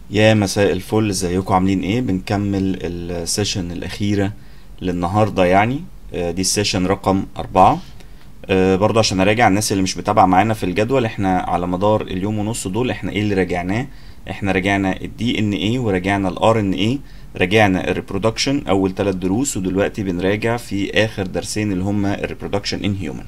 يا مساء الفل ازيكم عاملين ايه بنكمل السيشن الاخيرة للنهاردة يعني آه، دي السيشن رقم اربعة آه، برضه عشان اراجع الناس اللي مش متابعة معانا في الجدول احنا على مدار اليوم ونص دول احنا ايه اللي راجعناه احنا راجعنا الدي ان ايه وراجعنا الار ان ايه راجعنا الريبرودكشن اول ثلاث دروس ودلوقتي بنراجع في اخر درسين اللي هما الريبرودكشن ان هيومن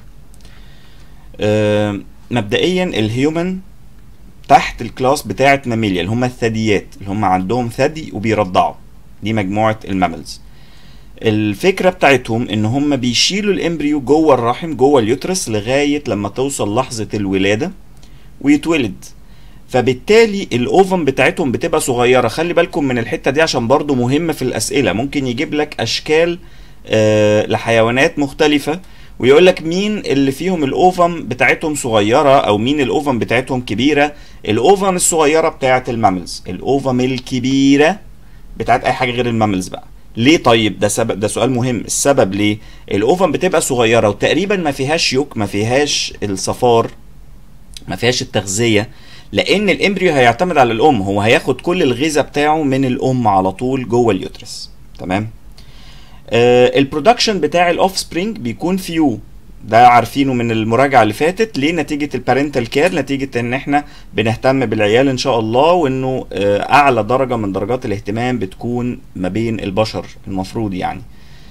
مبدئيا الهيومن تحت الكلاس بتاعة ماميليا اللي هم الثدييات اللي هم عندهم ثدي وبيرضعوا دي مجموعة الماملز الفكرة بتاعتهم ان هم بيشيلوا الامبريو جوه الرحم جوه اليوترس لغاية لما توصل لحظة الولادة ويتولد فبالتالي الاوفم بتاعتهم بتبقى صغيرة خلي بالكم من الحتة دي عشان برضو مهمة في الاسئلة ممكن يجيب لك اشكال آه لحيوانات مختلفة ويقول لك مين اللي فيهم الاوفم بتاعتهم صغيره او مين الاوفم بتاعتهم كبيره الاوفم الصغيره بتاعت الماملز الاوفم الكبيره بتاعت اي حاجه غير الماملز بقى ليه طيب ده سبب ده سؤال مهم السبب ليه الاوفم بتبقى صغيره وتقريبا ما فيهاش يوك ما فيهاش الصفار ما فيهاش التغذيه لان الامبريو هيعتمد على الام هو هياخد كل الغذاء بتاعه من الام على طول جوه اليوترس تمام آه البرودكشن بتاع الاوف سبرينج بيكون فيو ده عارفينه من المراجعه اللي فاتت ليه نتيجه البارنتال كير نتيجه ان احنا بنهتم بالعيال ان شاء الله وانه آه اعلى درجه من درجات الاهتمام بتكون ما بين البشر المفروض يعني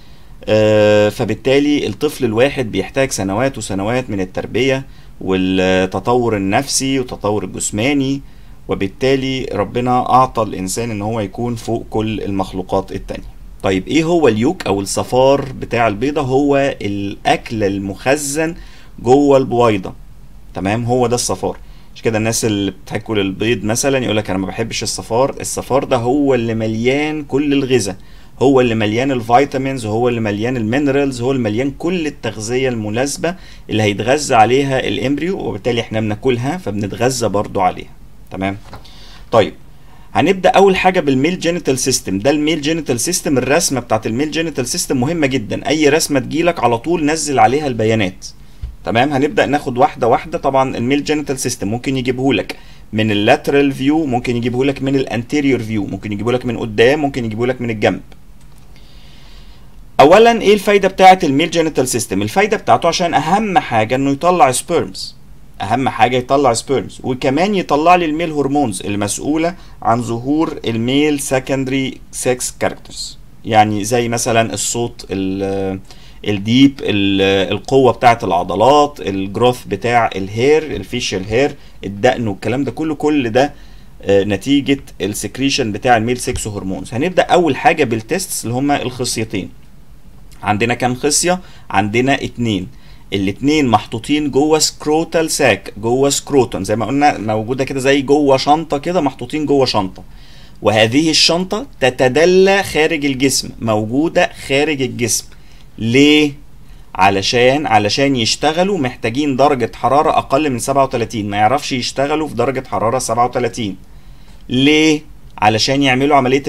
آه فبالتالي الطفل الواحد بيحتاج سنوات وسنوات من التربيه والتطور النفسي والتطور الجسماني وبالتالي ربنا اعطى الانسان ان هو يكون فوق كل المخلوقات التانية طيب ايه هو اليوك او الصفار بتاع البيضة هو الاكل المخزن جوه البويضة تمام هو ده الصفار مش كده الناس اللي بتاكل البيض مثلا يقول لك انا ما بحبش الصفار الصفار ده هو اللي مليان كل الغذاء هو اللي مليان الفيتامينز هو اللي مليان المينرالز هو اللي مليان كل التغذية المناسبة اللي هيتغذى عليها الامبريو وبالتالي احنا بناكلها فبنتغذى برضو عليها تمام طيب هنبدا اول حاجه بالميل جينيتال سيستم ده الميل جينيتال سيستم الرسمه بتاعت الميل جينيتال سيستم مهمه جدا اي رسمه تجيلك على طول نزل عليها البيانات تمام هنبدا ناخد واحده واحده طبعا الميل جينيتال سيستم ممكن يجيبه لك من اللاترال فيو ممكن يجيبه لك من الانتيريور فيو ممكن يجيبه لك من قدام ممكن يجيبه لك من الجنب اولا ايه الفايده بتاعه الميل جينيتال سيستم الفايده بتاعته عشان اهم حاجه انه يطلع سبيرمز اهم حاجه يطلع سبيرمز وكمان يطلع لي الميل هرمونز المسؤوله عن ظهور الميل سكندري سكس كاركترز يعني زي مثلا الصوت الديب القوه بتاعه العضلات الجروث بتاع الهير الفيشيال هير الدقن والكلام ده كله كل ده نتيجه السكريشن بتاع الميل سكس هرمونز هنبدا اول حاجه بالتيستس اللي هما الخصيتين عندنا كام خصيه عندنا اتنين الاتنين محطوطين جوه سكروتال ساك جوه سكروتون زي ما قلنا موجوده كده زي جوه شنطه كده محطوطين جوه شنطه وهذه الشنطه تتدلى خارج الجسم موجوده خارج الجسم ليه علشان علشان يشتغلوا محتاجين درجه حراره اقل من 37 ما يعرفش يشتغلوا في درجه حراره 37 ليه علشان يعملوا عمليه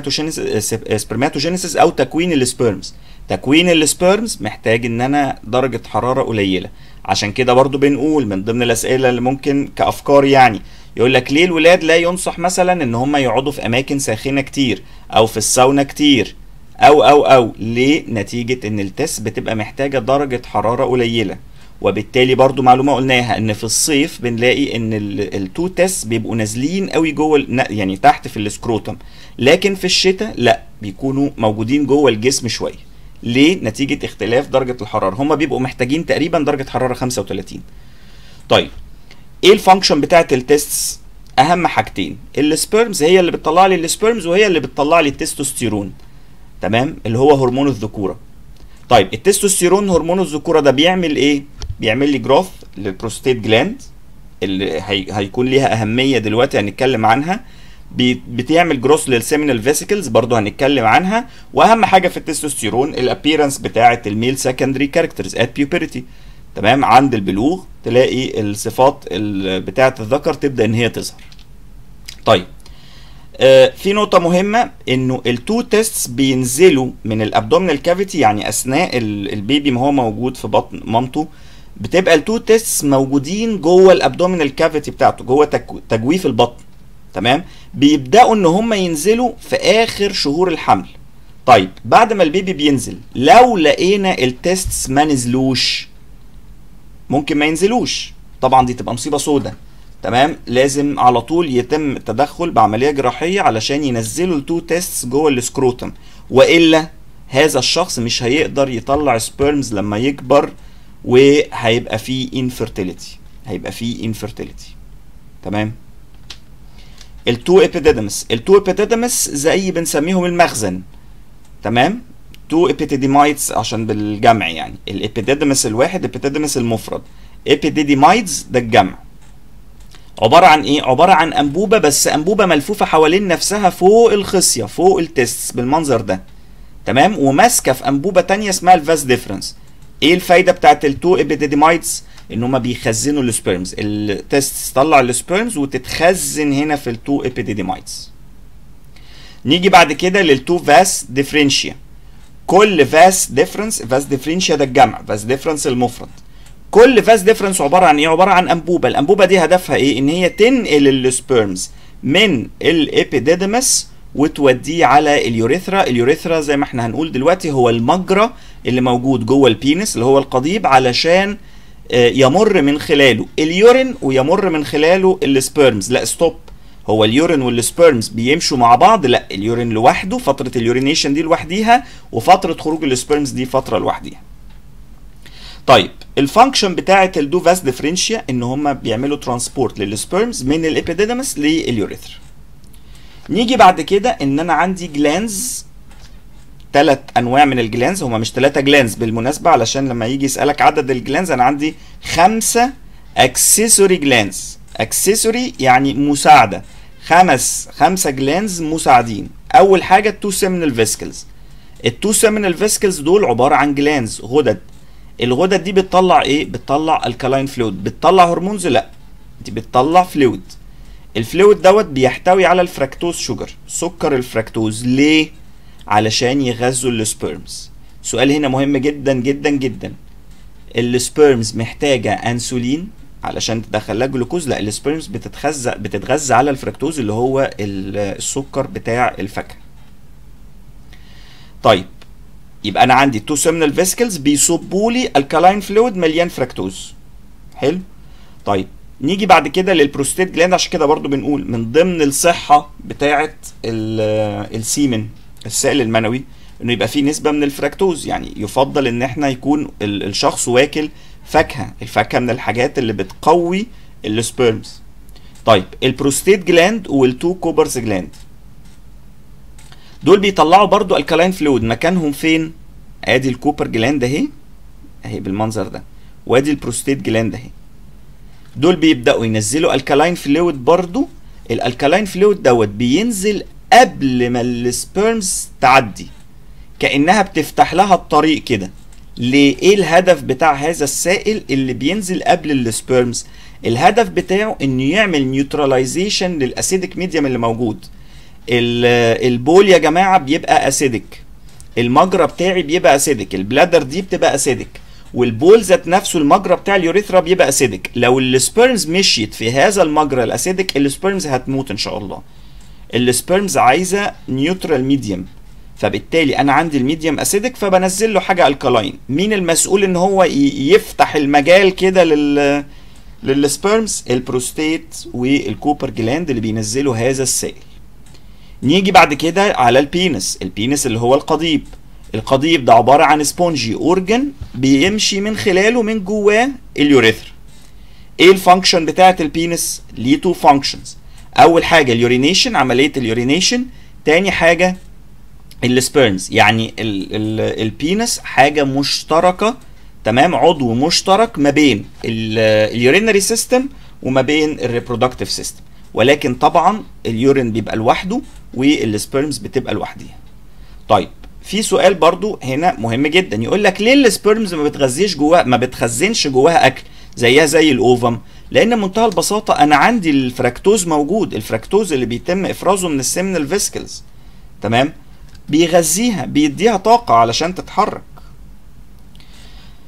السبرماتوجينيسيس او تكوين السبيرمز تكوين السبيرمز محتاج ان انا درجة حرارة قليلة عشان كده برضو بنقول من ضمن الاسئلة اللي ممكن كافكار يعني يقول لك ليه الولاد لا ينصح مثلا ان هم يقعدوا في اماكن ساخنة كتير او في الساونا كتير او او او ليه نتيجة ان التس بتبقى محتاجة درجة حرارة قليلة وبالتالي برضو معلومة قلناها ان في الصيف بنلاقي ان التو تس بيبقوا نازلين قوي جوه يعني تحت في السكروتم لكن في الشتاء لا بيكونوا موجودين جوه الجسم شويه ليه؟ نتيجة اختلاف درجة الحرارة هما بيبقوا محتاجين تقريبا درجة حرارة 35 طيب ايه الفانكشن بتاعت التستس اهم حاجتين السبيرمز هي اللي بتطلع لي السبيرمز وهي اللي بتطلع لي التستوستيرون تمام اللي هو هرمون الذكورة طيب التستوستيرون هرمون الذكورة ده بيعمل ايه بيعمل لي جروث للبروستيت جلاند اللي هي... هيكون ليها اهمية دلوقتي هنتكلم عنها بتعمل جروس للسيمينال فيسيكلز برضو هنتكلم عنها واهم حاجه في التستوستيرون الابييرنس بتاعه الميل سكندري كاركترز ات بيوبرتي تمام عند البلوغ تلاقي الصفات بتاعه الذكر تبدا ان هي تظهر طيب آه في نقطة مهمة انه التو تيستس بينزلوا من الابدومينال كافيتي يعني اثناء البيبي ما هو موجود في بطن مامته بتبقى التو تيستس موجودين جوه الابدومينال كافيتي بتاعته جوه تجويف البطن تمام بيبداوا ان هم ينزلوا في اخر شهور الحمل طيب بعد ما البيبي بينزل لو لقينا التيستس ما نزلوش ممكن ما ينزلوش طبعا دي تبقى مصيبه سودة تمام لازم على طول يتم التدخل بعمليه جراحيه علشان ينزلوا التو تيستس جوه السكروتم والا هذا الشخص مش هيقدر يطلع سبيرمز لما يكبر وهيبقى فيه انفيرتيليتي هيبقى فيه انفيرتيليتي تمام التو ابيديدمس التو ابيديدمس زي بنسميهم المخزن تمام تو ابيديديمايتس عشان بالجمع يعني الابيديدمس الواحد ابيديدمس المفرد ابيديديمايتس ده الجمع عبارة عن ايه؟ عبارة عن انبوبة بس انبوبة ملفوفة حوالين نفسها فوق الخصية فوق التستس بالمنظر ده تمام وماسكة في انبوبة تانية اسمها الفاس ديفرنس ايه الفايدة بتاعت التو ابيديديمايتس؟ ان هما بيخزنوا السبيرمز التست تطلع السبيرمز وتتخزن هنا في التو ابيديديمايتس نيجي بعد كده للتو فاس ديفرنشيا كل فاس ديفرنس فاس ديفرنشيا ده الجمع فاس ديفرنس المفرد كل فاس ديفرنس عباره عن ايه عباره عن انبوبه الانبوبه دي هدفها ايه ان هي تنقل السبيرمز من الابيديدمس وتوديه على اليوريثرا اليوريثرا زي ما احنا هنقول دلوقتي هو المجرى اللي موجود جوه البينس اللي هو القضيب علشان يمر من خلاله اليورين ويمر من خلاله السبيرمز لا ستوب هو اليورين والسبيرمز بيمشوا مع بعض لا اليورين لوحده فتره اليورينيشن دي لوحديها وفتره خروج السبيرمز دي فتره لوحديها طيب الفانكشن بتاعه الدو فاس ديفرنشيا ان هم بيعملوا ترانسبورت للسبيرمز من الابيديدمس لليوريثرا نيجي بعد كده ان انا عندي جلانز ثلاث انواع من الجلانز هما مش ثلاثه جلانز بالمناسبه علشان لما يجي يسالك عدد الجلانز انا عندي خمسه اكسسوري جلانز اكسسوري يعني مساعده خمس خمسه جلانز مساعدين اول حاجه التو سيمينال فيسكلز التو سيمينال فيسكلز دول عباره عن جلانز غدد الغدد دي بتطلع ايه بتطلع الكالاين فلويد بتطلع هرمونز لا دي بتطلع فلويد الفلويد دوت بيحتوي على الفراكتوز شوجر سكر الفراكتوز ليه علشان يغذوا السبيرمز سؤال هنا مهم جدا جدا جدا السبيرمز محتاجه انسولين علشان تدخل لها جلوكوز لا السبيرمز بتتغذى بتتغذى على الفركتوز اللي هو السكر بتاع الفاكهه طيب يبقى انا عندي تو سيمينال فيسكلز بيصبوا لي الكالاين فلويد مليان فركتوز حلو طيب نيجي بعد كده للبروستيت جلاند عشان كده برضو بنقول من ضمن الصحه بتاعه السيمن السائل المنوي انه يبقى فيه نسبه من الفركتوز يعني يفضل ان احنا يكون الشخص واكل فاكهه الفاكهه من الحاجات اللي بتقوي السبيرمز طيب البروستيت جلاند والتو كوبرز جلاند دول بيطلعوا برضو الكالاين فلويد مكانهم فين ادي الكوبر جلاند اهي اهي بالمنظر ده وادي البروستيت جلاند اهي دول بيبداوا ينزلوا الكالاين فلويد برضو الالكالاين فلويد دوت بينزل قبل ما السبيرمز تعدي كانها بتفتح لها الطريق كده ليه ايه الهدف بتاع هذا السائل اللي بينزل قبل السبيرمز الهدف بتاعه انه يعمل نيوتراليزيشن للاسيدك ميديم اللي موجود البول يا جماعه بيبقى اسيدك المجرى بتاعي بيبقى اسيدك البلادر دي بتبقى اسيدك والبول ذات نفسه المجرى بتاع اليوريثرا بيبقى اسيدك لو السبيرمز مشيت في هذا المجرى الاسيدك السبيرمز هتموت ان شاء الله السبيرمز عايزه نيوترال ميديم فبالتالي انا عندي الميديم اسيدك فبنزل له حاجه الكالاين مين المسؤول ان هو يفتح المجال كده لل للسبيرمز البروستيت والكوبر جلاند اللي بينزلوا هذا السائل نيجي بعد كده على البينس البينس اللي هو القضيب القضيب ده عباره عن سبونجي اورجن بيمشي من خلاله من جواه اليوريثرا ايه الفانكشن بتاعه البينس ليه تو فانكشنز اول حاجه اليورينيشن عمليه اليورينيشن تاني حاجه السبيرمز يعني ال ال البينس حاجه مشتركه تمام عضو مشترك ما بين اليورينري سيستم وما بين الريبرودكتيف سيستم ولكن طبعا اليورين بيبقى لوحده والسبيرمز بتبقى لوحديها طيب في سؤال برضو هنا مهم جدا يقول لك ليه السبيرمز ما بتغذيش جواها ما بتخزنش جواها اكل زيها زي الاوفم لان بمنتهى البساطه انا عندي الفراكتوز موجود الفراكتوز اللي بيتم افرازه من السيمينال فيسكلز تمام بيغذيها بيديها طاقه علشان تتحرك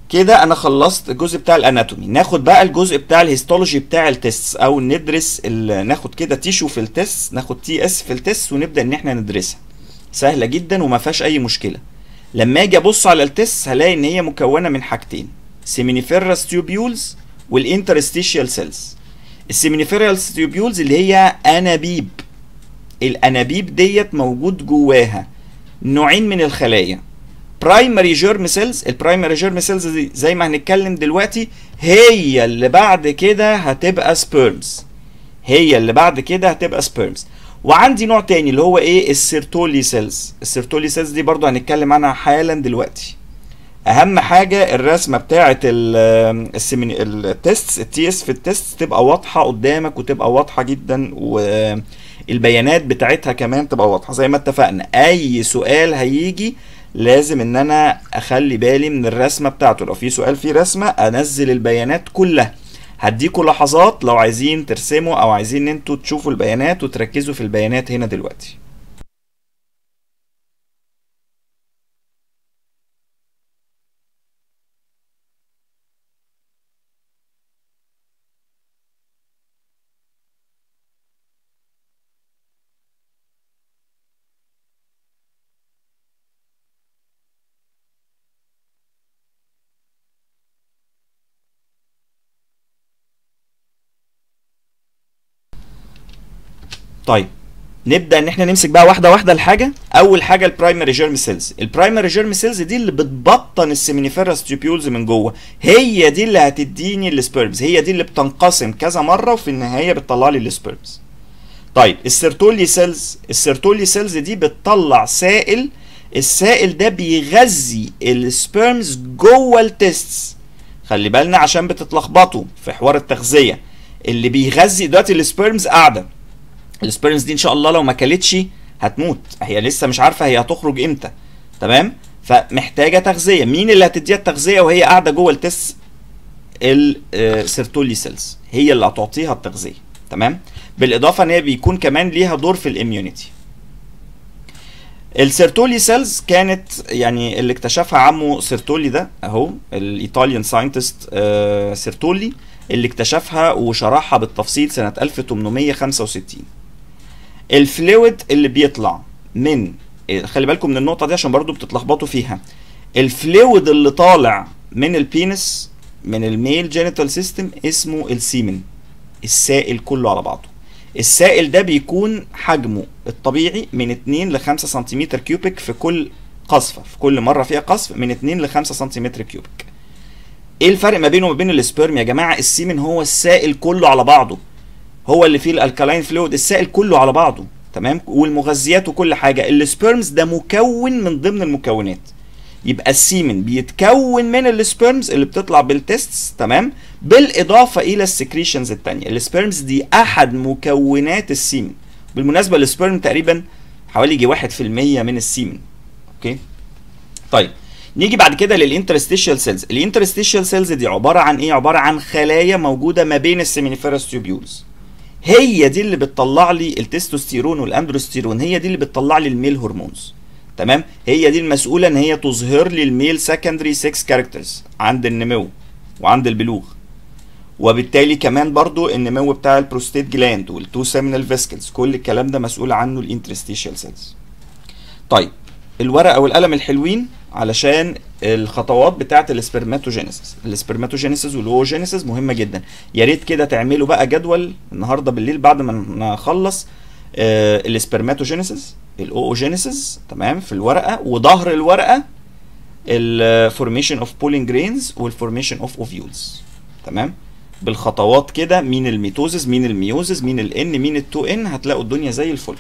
كده انا خلصت الجزء بتاع الاناتومي ناخد بقى الجزء بتاع الهيستولوجي بتاع التيست او ندرس ال- ناخد كده تيشو في التيست ناخد تي اس في التيست ونبدا ان احنا ندرسها سهله جدا وما فيهاش اي مشكله لما اجي ابص على التيست هلاقي ان هي مكونه من حاجتين سيمينيفيرس تيوبيولز والانترستيشيال سيلز السيمينيفيرس تيوبيولز اللي هي انابيب الانابيب ديت موجود جواها نوعين من الخلايا برايمري جيرم سيلز البرايمري جيرم سيلز دي زي ما هنتكلم دلوقتي هي اللي بعد كده هتبقى سبيرمز هي اللي بعد كده هتبقى سبيرمز وعندي نوع تاني اللي هو ايه السيرتولي سيلز السيرتولي سيلز دي برضو هنتكلم عنها حالا دلوقتي اهم حاجه الرسمه بتاعه التيست التي اس في التيست تبقى واضحه قدامك وتبقى واضحه جدا والبيانات بتاعتها كمان تبقى واضحه زي ما اتفقنا اي سؤال هيجي لازم ان انا اخلي بالي من الرسمه بتاعته لو في سؤال فيه رسمه انزل البيانات كلها هديكوا لحظات لو عايزين ترسموا او عايزين ان انتوا تشوفوا البيانات وتركزوا في البيانات هنا دلوقتي طيب نبدا ان احنا نمسك بقى واحده واحده الحاجه اول حاجه البرايمري جيرم سيلز البرايمري جيرم سيلز دي اللي بتبطن السيمينيفيرس تيوبيولز من جوه هي دي اللي هتديني السبيرمز هي دي اللي بتنقسم كذا مره وفي النهايه بتطلع لي السبيرمز طيب السيرتولي سيلز السيرتولي سيلز دي بتطلع سائل السائل ده بيغذي السبيرمز جوه التستس خلي بالنا عشان بتتلخبطوا في حوار التغذيه اللي بيغذي دلوقتي السبيرمز قاعده السبيرمز دي ان شاء الله لو ما كلتش هتموت هي لسه مش عارفه هي هتخرج امتى تمام فمحتاجه تغذيه مين اللي هتديها التغذيه وهي قاعده جوه التس السيرتولي سيلز هي اللي هتعطيها التغذيه تمام بالاضافه ان هي بيكون كمان ليها دور في الاميونيتي السيرتولي سيلز كانت يعني اللي اكتشفها عمو سيرتولي ده اهو الايطاليان ساينتست سيرتولي اللي اكتشفها وشرحها بالتفصيل سنه 1865 الفلويد اللي بيطلع من خلي بالكم من النقطه دي عشان برضو بتتلخبطوا فيها الفلويد اللي طالع من البينس من الميل جينيتال سيستم اسمه السيمن السائل كله على بعضه السائل ده بيكون حجمه الطبيعي من 2 ل 5 سنتيمتر كيوبيك في كل قصفه في كل مره فيها قصف من 2 ل 5 سنتيمتر كيوبيك ايه الفرق ما بينه وما بين السبيرم يا جماعه السيمن هو السائل كله على بعضه هو اللي فيه الالكالاين فلويد السائل كله على بعضه تمام والمغذيات وكل حاجه السبيرمز ده مكون من ضمن المكونات يبقى السيمن بيتكون من السبيرمز اللي بتطلع بالتستس تمام بالاضافه الى السكريشنز الثانيه السبيرمز دي احد مكونات السيمن بالمناسبه السبيرم تقريبا حوالي يجي 1% من السيمن اوكي طيب نيجي بعد كده للانترستيشال سيلز الانترستيشال سيلز دي عباره عن ايه عباره عن خلايا موجوده ما بين السيمينيفيرس تيوبيولز هي دي اللي بتطلع لي التستوستيرون والاندروستيرون هي دي اللي بتطلع لي الميل هرمونز تمام هي دي المسؤوله ان هي تظهر لي الميل سكندري 6 كاركترز عند النمو وعند البلوغ وبالتالي كمان برضو النمو بتاع البروستيت جلاند والتو سيمينال فيسكلز كل الكلام ده مسؤول عنه الانترستيشال سيلز طيب الورقه والقلم الحلوين علشان الخطوات بتاعه السبرماتوجينيسيس السبرماتوجينيسيس والاوجينيسيس مهمه جدا يا ريت كده تعملوا بقى جدول النهارده بالليل بعد ما نخلص آه السبرماتوجينيسيس الاوجينيسيس تمام في الورقه وظهر الورقه الفورميشن اوف بولينج جرينز والفورميشن اوف اوفيولز تمام بالخطوات كده مين الميتوزس مين الميوزس مين الان مين التو ان هتلاقوا الدنيا زي الفل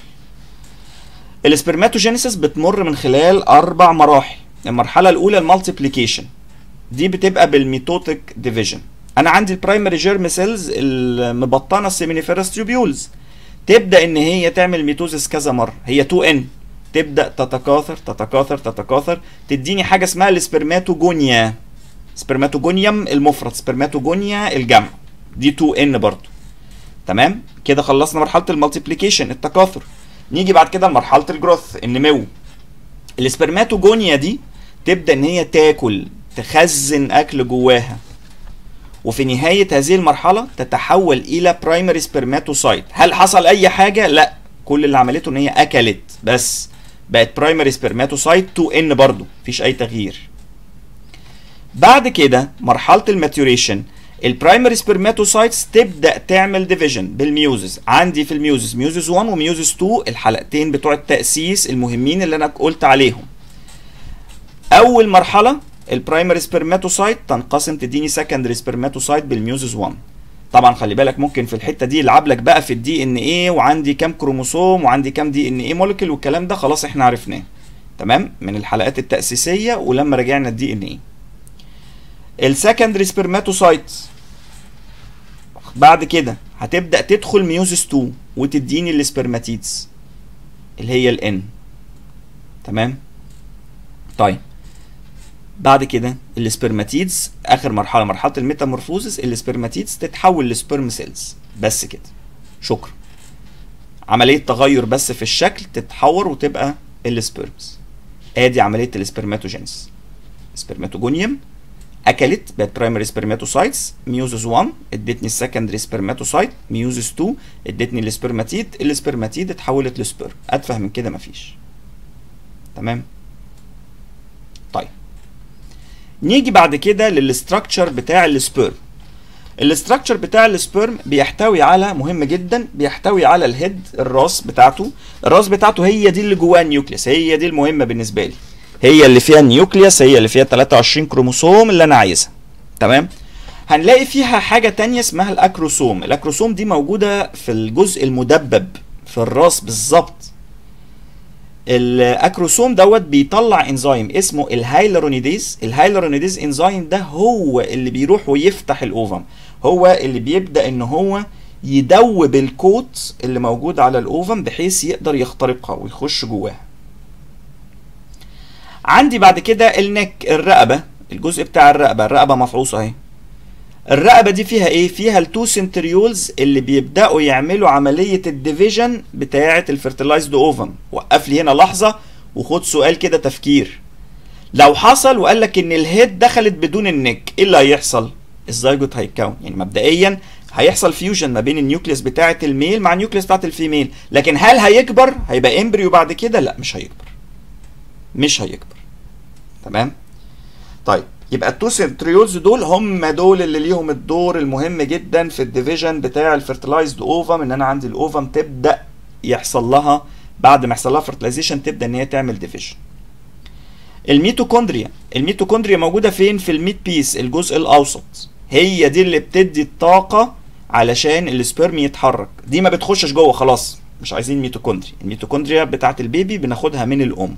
السبرماتوجينيسيس بتمر من خلال اربع مراحل المرحله الاولى المالتيبليكيشن دي بتبقى بالميتوتيك ديفيجن انا عندي البرايمري جيرم سيلز المبطنه السيمينيفيرس تيوبيولز تبدا ان هي تعمل ميتوزس كذا مره هي 2 ان تبدا تتكاثر تتكاثر تتكاثر تديني حاجه اسمها السبرماتوجونيا سبرماتوجونيوم المفرد سبرماتوجونيا الجمع دي 2 ان برضو تمام كده خلصنا مرحله المالتيبليكيشن التكاثر نيجي بعد كده لمرحله الجروث النمو السبرماتوجونيا دي تبدا ان هي تاكل تخزن اكل جواها وفي نهاية هذه المرحلة تتحول إلى برايمري سبرماتوسايت هل حصل أي حاجة؟ لا كل اللي عملته إن هي أكلت بس بقت برايمري سبرماتوسايت 2 ان برضو مفيش أي تغيير بعد كده مرحلة الماتوريشن البرايمري سبرماتوسايتس تبدا تعمل ديفيجن بالميوزز عندي في الميوزز ميوزز 1 وميوزز 2 الحلقتين بتوع التاسيس المهمين اللي انا قلت عليهم اول مرحله البرايمري سبرماتوسايت تنقسم تديني سكندري سبرماتوسايت بالميوزز 1 طبعا خلي بالك ممكن في الحته دي يلعب لك بقى في الدي ان ايه وعندي كام كروموسوم وعندي كام دي ان ايه مولكيول والكلام ده خلاص احنا عرفناه تمام من الحلقات التاسيسيه ولما رجعنا الدي ان ايه السكندري سبرماتوسايت بعد كده هتبدا تدخل ميوزس 2 وتديني السبرماتيدز اللي هي الان تمام طيب بعد كده السبرماتيدز اخر مرحله مرحله الميتامورفوزس السبرماتيدز تتحول لسبرم سيلز بس كده شكرا عمليه تغير بس في الشكل تتحور وتبقى السبرمز ادي عمليه السبرماتوجينس سبرماتوجونيوم اكلت بقت برايمري سبرماتوسايتس ميوزس 1 ادتني السكندري سبرماتوسايت ميوزس 2 ادتني السبرماتيد السبرماتيد اتحولت لسبرم اتفه من كده مفيش تمام طيب نيجي بعد كده للستراكشر بتاع السبرم الاستراكشر بتاع السبرم بيحتوي على مهم جدا بيحتوي على الهيد الراس بتاعته الراس بتاعته هي دي اللي جواها النيوكليس هي دي المهمه بالنسبه لي هي اللي فيها النيوكليوس هي اللي فيها 23 كروموسوم اللي انا عايزها تمام هنلاقي فيها حاجة تانية اسمها الأكروسوم الأكروسوم دي موجودة في الجزء المدبب في الراس بالظبط الأكروسوم دوت بيطلع انزيم اسمه الهايلورونيديز الهايلورونيديز انزيم ده هو اللي بيروح ويفتح الأوفم هو اللي بيبدأ ان هو يدوب الكوت اللي موجود على الأوفم بحيث يقدر يخترقها ويخش جواها عندي بعد كده النك الرقبه الجزء بتاع الرقبه الرقبه مفعوصه اهي الرقبه دي فيها ايه فيها التو سنتريولز اللي بيبداوا يعملوا عمليه الديفيجن بتاعه الفيرتلايزد اوفم وقف لي هنا لحظه وخد سؤال كده تفكير لو حصل وقال لك ان الهيد دخلت بدون النك ايه اللي هيحصل الزيجوت هيتكون يعني مبدئيا هيحصل فيوجن ما بين النيوكليس بتاعه الميل مع النيوكليس بتاعه الفيميل لكن هل هيكبر هيبقى امبريو بعد كده لا مش هيكبر مش هيكبر تمام طيب يبقى التو سنتريولز دول هم دول اللي ليهم الدور المهم جدا في الديفيجن بتاع الفيرتلايزد اوفم ان انا عندي الاوفم تبدا يحصل لها بعد ما يحصل لها فيرتلايزيشن تبدا ان هي تعمل ديفيجن الميتوكوندريا الميتوكوندريا موجوده فين في الميت بيس الجزء الاوسط هي دي اللي بتدي الطاقه علشان السبرم يتحرك دي ما بتخشش جوه خلاص مش عايزين ميتوكوندريا الميتوكوندريا بتاعت البيبي بناخدها من الام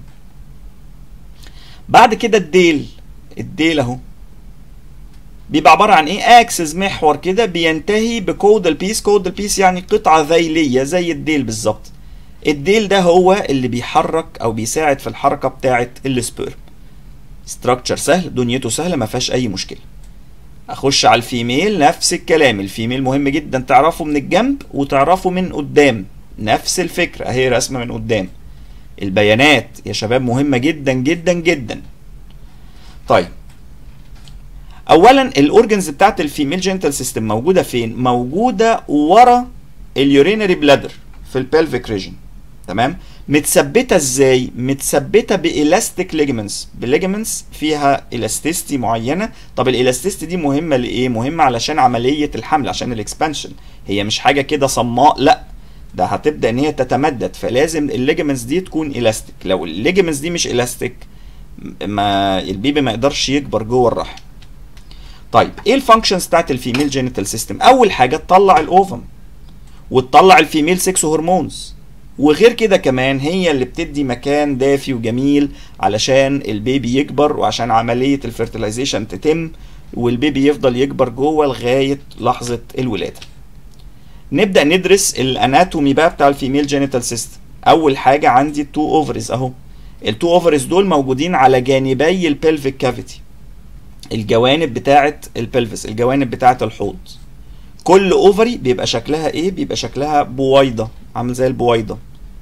بعد كده الديل الديل اهو بيبقى عباره عن ايه اكسس محور كده بينتهي بكودال بيس كودال بيس يعني قطعه ذيليه زي الديل بالظبط الديل ده هو اللي بيحرك او بيساعد في الحركه بتاعه السبيرم ستراكشر سهل دنيته سهله ما فيهاش اي مشكله اخش على الفيميل نفس الكلام الفيميل مهم جدا تعرفه من الجنب وتعرفه من قدام نفس الفكره اهي رسمه من قدام البيانات يا شباب مهمه جدا جدا جدا طيب اولا الاورجنز بتاعت الفيميل جينيتال سيستم موجوده فين موجوده ورا اليورينري بلادر في البلفيك ريجن تمام متثبته ازاي متثبته بالاستيك ليجمنتس بليجمنتس فيها الاستيستي معينه طب الالاستيستي دي مهمه لايه مهمه علشان عمليه الحمل عشان الاكسبانشن هي مش حاجه كده صماء لا ده هتبدا ان هي تتمدد فلازم الليجمنتس دي تكون الاستيك لو الليجمنتس دي مش الاستيك ما البيبي ما يقدرش يكبر جوه الرحم طيب ايه الفانكشنز بتاعت الفيميل جينيتال سيستم اول حاجه تطلع الاوفم وتطلع الفيميل سكس هرمونز وغير كده كمان هي اللي بتدي مكان دافي وجميل علشان البيبي يكبر وعشان عمليه الفيرتلايزيشن تتم والبيبي يفضل يكبر جوه لغايه لحظه الولاده نبدا ندرس الاناتومي بقى بتاع الفيميل جينيتال سيستم اول حاجه عندي التو اوفرز اهو التو اوفرز دول موجودين على جانبي البلفيك كافيتي الجوانب بتاعه البلفس الجوانب بتاعه الحوض كل اوفري بيبقى شكلها ايه بيبقى شكلها بويضه عامل زي البويضه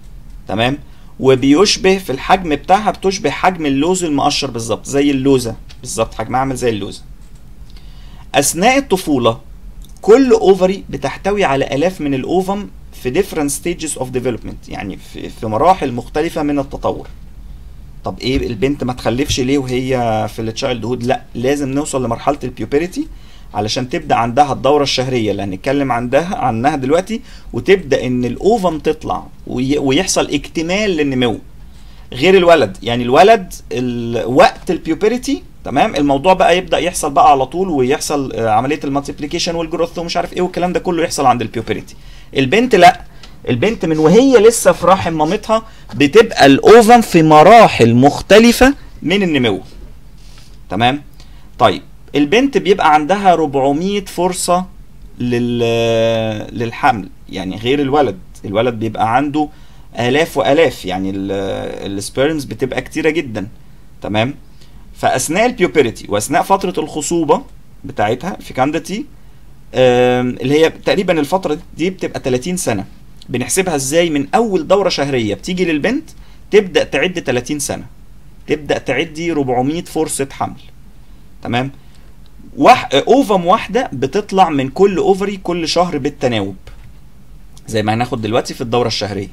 تمام وبيشبه في الحجم بتاعها بتشبه حجم اللوز المقشر بالظبط زي اللوزه بالظبط حجمها عامل زي اللوزه اثناء الطفوله كل اوفري بتحتوي على الاف من الاوفم في different stages of development يعني في, في مراحل مختلفه من التطور طب ايه البنت ما تخلفش ليه وهي في التشايلد هود لا لازم نوصل لمرحله البيوبريتي علشان تبدا عندها الدوره الشهريه اللي هنتكلم عندها عنها دلوقتي وتبدا ان الاوفم تطلع وي- ويحصل اكتمال للنمو غير الولد يعني الولد ال- وقت البيوبريتي تمام الموضوع بقى يبدا يحصل بقى على طول ويحصل آه، عمليه المالتيبليكيشن والجروث ومش عارف ايه والكلام ده كله يحصل عند البيوبريتي البنت لا البنت من وهي لسه في رحم مامتها بتبقى الاوفم في مراحل مختلفه من النمو تمام طيب البنت بيبقى عندها 400 فرصه لل للحمل يعني غير الولد الولد بيبقى عنده الاف والاف يعني السبيرمز بتبقى كتيره جدا تمام فاثناء البيوبريتي واثناء فتره الخصوبه بتاعتها الفيكاندتي آم، اللي هي تقريبا الفتره دي بتبقى 30 سنه بنحسبها ازاي من اول دوره شهريه بتيجي للبنت تبدا تعد 30 سنه تبدا تعدي 400 فرصه حمل تمام وح... اوفم واحده بتطلع من كل اوفري كل شهر بالتناوب زي ما هناخد دلوقتي في الدوره الشهريه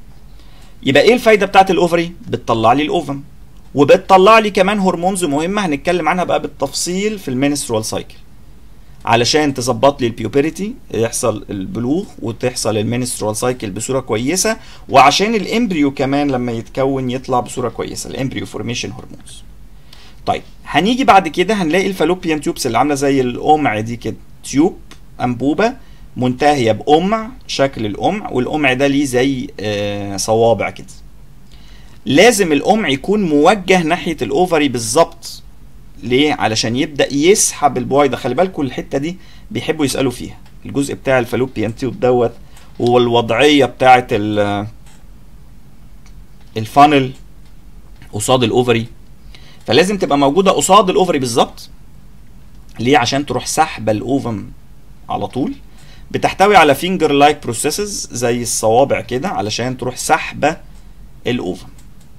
يبقى ايه الفايده بتاعت الاوفري بتطلع لي الاوفم وبتطلع لي كمان هرمونز مهمه هنتكلم عنها بقى بالتفصيل في المينسترول سايكل علشان تظبط لي البيوبريتي يحصل البلوغ وتحصل المينسترول سايكل بصوره كويسه وعشان الامبريو كمان لما يتكون يطلع بصوره كويسه الامبريو فورميشن هرمونز طيب هنيجي بعد كده هنلاقي الفالوبيان تيوبس اللي عامله زي القمع دي كده تيوب انبوبه منتهيه بقمع شكل القمع والقمع ده ليه زي آه صوابع كده لازم القمع يكون موجه ناحيه الاوفري بالظبط ليه علشان يبدا يسحب البويضه خلي بالكم الحته دي بيحبوا يسالوا فيها الجزء بتاع الفالوبيان تيوب دوت والوضعيه بتاعه ال- الفانل قصاد الاوفري فلازم تبقى موجوده قصاد الاوفري بالظبط ليه عشان تروح سحبه الاوفم على طول بتحتوي على فينجر لايك بروسيسز زي الصوابع كده علشان تروح سحبه الاوفم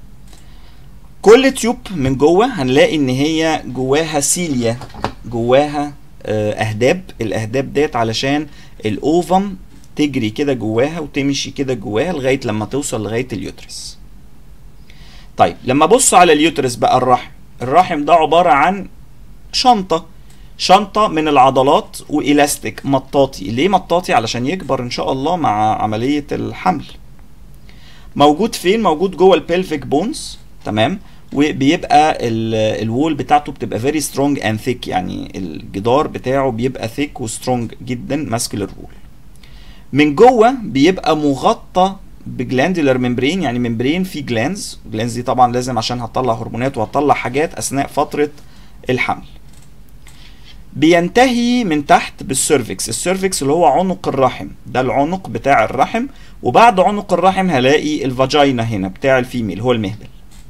كل تيوب من جوه هنلاقي ان هي جواها سيليا جواها آه، اهداب الاهداب ديت علشان الاوفم تجري كده جواها وتمشي كده جواها لغايه لما توصل لغايه اليوترس طيب لما ابص على اليوترس بقى الرحم الرحم ده عباره عن شنطه شنطه من العضلات والاستيك مطاطي ليه مطاطي علشان يكبر ان شاء الله مع عمليه الحمل موجود فين موجود جوه البلفيك بونز تمام وبيبقى ال- الوول بتاعته بتبقى فيري سترونج اند ثيك يعني الجدار بتاعه بيبقى ثيك وسترونج جدا ماسكولار وول من جوه بيبقى مغطى بجلاندولار ممبرين يعني ممبرين فيه جلانز الجلانز دي طبعا لازم عشان هتطلع هرمونات وهتطلع حاجات اثناء فتره الحمل بينتهي من تحت بالسيرفكس السيرفكس اللي هو عنق الرحم ده العنق بتاع الرحم وبعد عنق الرحم هلاقي الفاجينا هنا بتاع الفيميل هو المهبل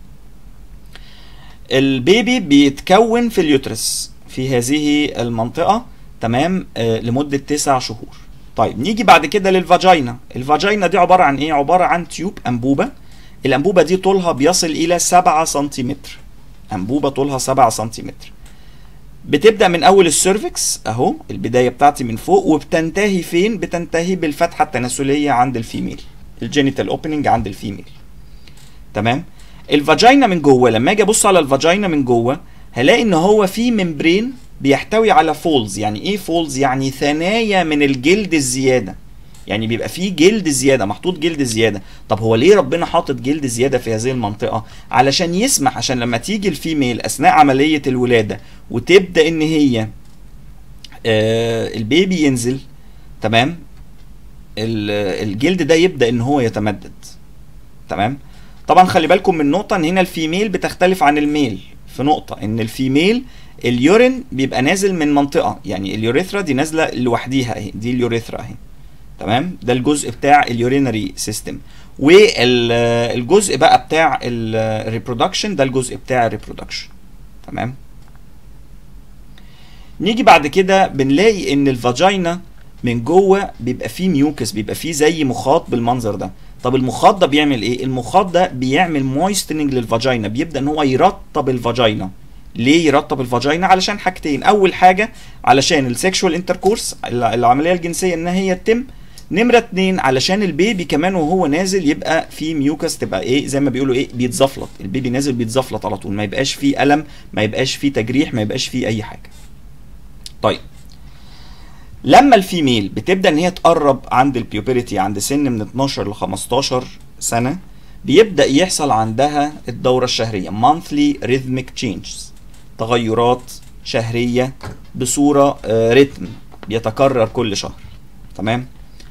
البيبي بيتكون في اليوترس في هذه المنطقة تمام آه لمدة تسع شهور طيب نيجي بعد كده للفاجينا الفاجينا دي عبارة عن ايه عبارة عن تيوب انبوبة الانبوبة دي طولها بيصل الى 7 سنتيمتر انبوبة طولها 7 سنتيمتر بتبدا من اول السيرفكس اهو البدايه بتاعتي من فوق وبتنتهي فين بتنتهي بالفتحه التناسليه عند الفيميل الجينيتال اوبننج عند الفيميل تمام الفاجينا من جوه لما اجي ابص على الفاجينا من جوه هلاقي ان هو في ممبرين بيحتوي على فولز يعني ايه فولز يعني ثنايا من الجلد الزياده يعني بيبقى فيه جلد زياده محطوط جلد زياده طب هو ليه ربنا حاطط جلد زياده في هذه المنطقه علشان يسمح عشان لما تيجي الفيميل اثناء عمليه الولاده وتبدا ان هي آه البيبي ينزل تمام ال- الجلد ده يبدا ان هو يتمدد تمام طبعا خلي بالكم من نقطه ان هنا الفيميل بتختلف عن الميل في نقطه ان الفيميل اليورين بيبقى نازل من منطقه يعني اليوريثرا دي نازله لوحديها اهي دي اليوريثرا اهي تمام ده الجزء بتاع اليورينري سيستم والجزء بقى بتاع الريبرودكشن ده الجزء بتاع الريبرودكشن تمام نيجي بعد كده بنلاقي ان الفاجينا من جوه بيبقى فيه ميوكس بيبقى فيه زي مخاط بالمنظر ده طب المخاط ده بيعمل ايه المخاط ده بيعمل مويستنج للفاجينا بيبدا ان هو يرطب الفاجينا ليه يرطب الفاجينا علشان حاجتين اول حاجه علشان السكشوال انتركورس العمليه الجنسيه ان هي تتم نمرة اتنين علشان البيبي كمان وهو نازل يبقى في ميوكس تبقى ايه زي ما بيقولوا ايه بيتزفلط البيبي نازل بيتزفلط على طول ما يبقاش فيه ألم ما يبقاش فيه تجريح ما يبقاش فيه أي حاجة طيب لما الفيميل بتبدا ان هي تقرب عند البيوبريتي عند سن من 12 ل 15 سنه بيبدا يحصل عندها الدوره الشهريه monthly rhythmic changes تغيرات شهريه بصوره آه رتم بيتكرر كل شهر تمام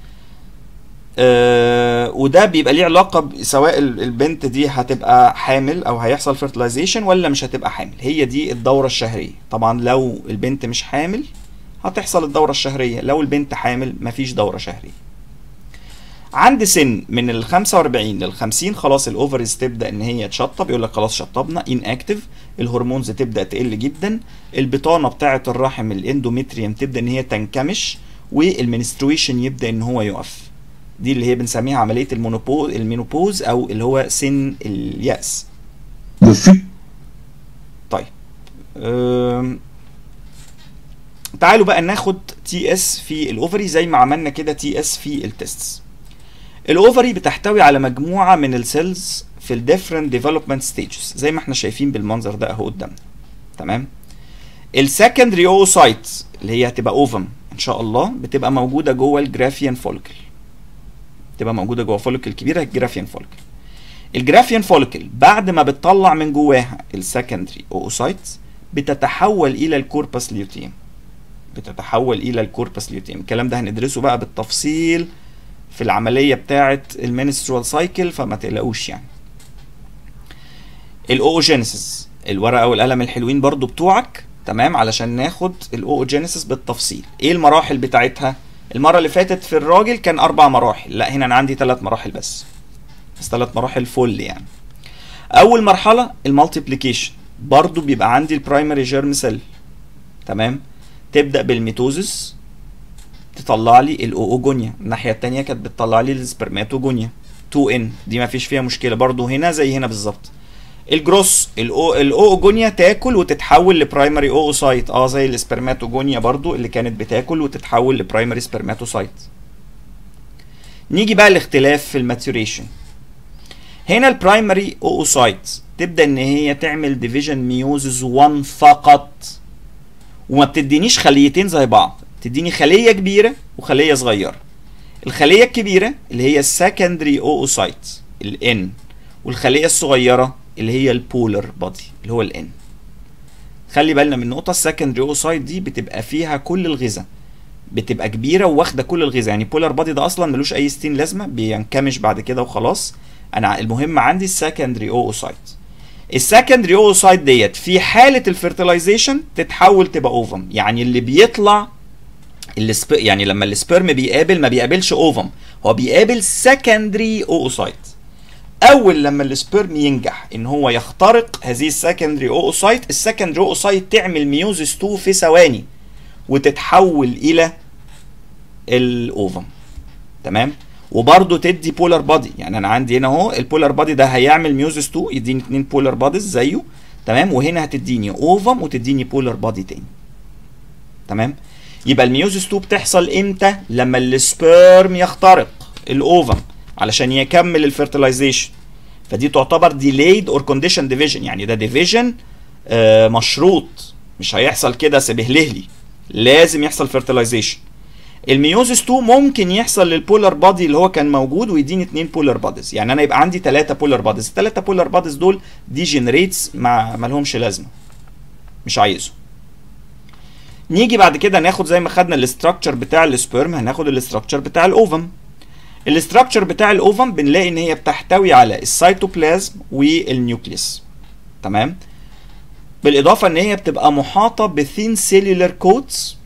آه وده بيبقى ليه علاقه سواء البنت دي هتبقى حامل او هيحصل فيرتلايزيشن ولا مش هتبقى حامل هي دي الدوره الشهريه طبعا لو البنت مش حامل هتحصل الدورة الشهرية لو البنت حامل مفيش دورة شهرية عند سن من ال 45 لل 50 خلاص الاوفرز تبدا ان هي تشطب يقول لك خلاص شطبنا ان اكتف الهرمونز تبدا تقل جدا البطانه بتاعه الرحم الاندوميتريوم تبدا ان هي تنكمش والمنسترويشن يبدا ان هو يقف دي اللي هي بنسميها عمليه المونوبوز المينوبوز او اللي هو سن الياس طيب أم تعالوا بقى ناخد تي اس في الاوفري زي ما عملنا كده تي اس في التستس الاوفري بتحتوي على مجموعه من السيلز في الديفرنت ديفلوبمنت ستيجز زي ما احنا شايفين بالمنظر ده اهو قدامنا تمام السكندري اوسايت اللي هي هتبقى اوفم ان شاء الله بتبقى موجوده جوه الجرافيان فوليكل بتبقى موجوده جوه فوليكل كبيره الجرافيان فوليكل الجرافيان فوليكل بعد ما بتطلع من جواها السكندري اوسايت بتتحول الى الكوربس ليوتيم بتتحول الى الكوربس ليوتيم الكلام ده هندرسه بقى بالتفصيل في العمليه بتاعه المينسترال سايكل فما تقلقوش يعني الاوجينيسيس الورقه والقلم الحلوين برضو بتوعك تمام علشان ناخد الاوجينيسيس بالتفصيل ايه المراحل بتاعتها المره اللي فاتت في الراجل كان اربع مراحل لا هنا انا عندي ثلاث مراحل بس بس ثلاث مراحل فل يعني اول مرحله المالتيبليكيشن برضو بيبقى عندي البرايمري جيرم سيل تمام تبدا بالميتوزس تطلع لي الاوجونيا الناحيه الثانيه كانت بتطلع لي السبرماتوجونيا 2 ان دي ما فيش فيها مشكله برضو هنا زي هنا بالظبط الجروس الأو الاوجونيا تاكل وتتحول لبرايمري اوسايت اه زي السبرماتوجونيا برضو اللي كانت بتاكل وتتحول لبرايمري سبرماتوسايت نيجي بقى الاختلاف في الماتوريشن هنا البرايمري اوسايت تبدا ان هي تعمل ديفيجن ميوزز 1 فقط وما بتدينيش خليتين زي بعض تديني خليه كبيره وخليه صغيره الخليه الكبيره اللي هي السكندري اوسايت الان والخليه الصغيره اللي هي البولر بادي اللي هو الان خلي بالنا من النقطه السكندري اوسايت دي بتبقى فيها كل الغذاء بتبقى كبيره واخده كل الغذاء يعني بولر بادي ده اصلا ملوش اي ستين لازمه بينكمش بعد كده وخلاص انا المهم عندي السكندري اوسايت السكندري اوسايت ديت في حاله الفيرتلايزيشن تتحول تبقى اوفم يعني اللي بيطلع السب... يعني لما السبرم بيقابل ما بيقابلش اوفم هو بيقابل سكندري اوسايت اول لما السبرم ينجح ان هو يخترق هذه السكندري اوسايت السكندري اوسايت تعمل ميوزس 2 في ثواني وتتحول الى الاوفم تمام وبرضه تدي بولار بادي يعني انا عندي هنا اهو البولار بادي ده هيعمل ميوزس 2 يديني اتنين بولار باديز زيه تمام وهنا هتديني اوفم وتديني بولار بادي تاني تمام يبقى الميوزس 2 بتحصل امتى لما السبيرم يخترق الاوفم علشان يكمل الفيرتلايزيشن فدي تعتبر ديليد اور كونديشن ديفيجن يعني ده ديفيجن آه مشروط مش هيحصل كده سبهلهلي لازم يحصل فيرتلايزيشن الميوزس 2 ممكن يحصل للبولار بادي اللي هو كان موجود ويديني اتنين بولار باديز يعني انا يبقى عندي ثلاثه بولار باديز الثلاثه بولار باديز دول دي جنريتس ما مالهمش لازمه مش عايزه نيجي بعد كده ناخد زي ما خدنا الاستراكشر بتاع السبرم هناخد الاستراكشر بتاع الاوفم الاستراكشر بتاع الاوفم بنلاقي ان هي بتحتوي على السيتوبلازم والنيوكليس تمام بالاضافه ان هي بتبقى محاطه بثين سيلولار كوتس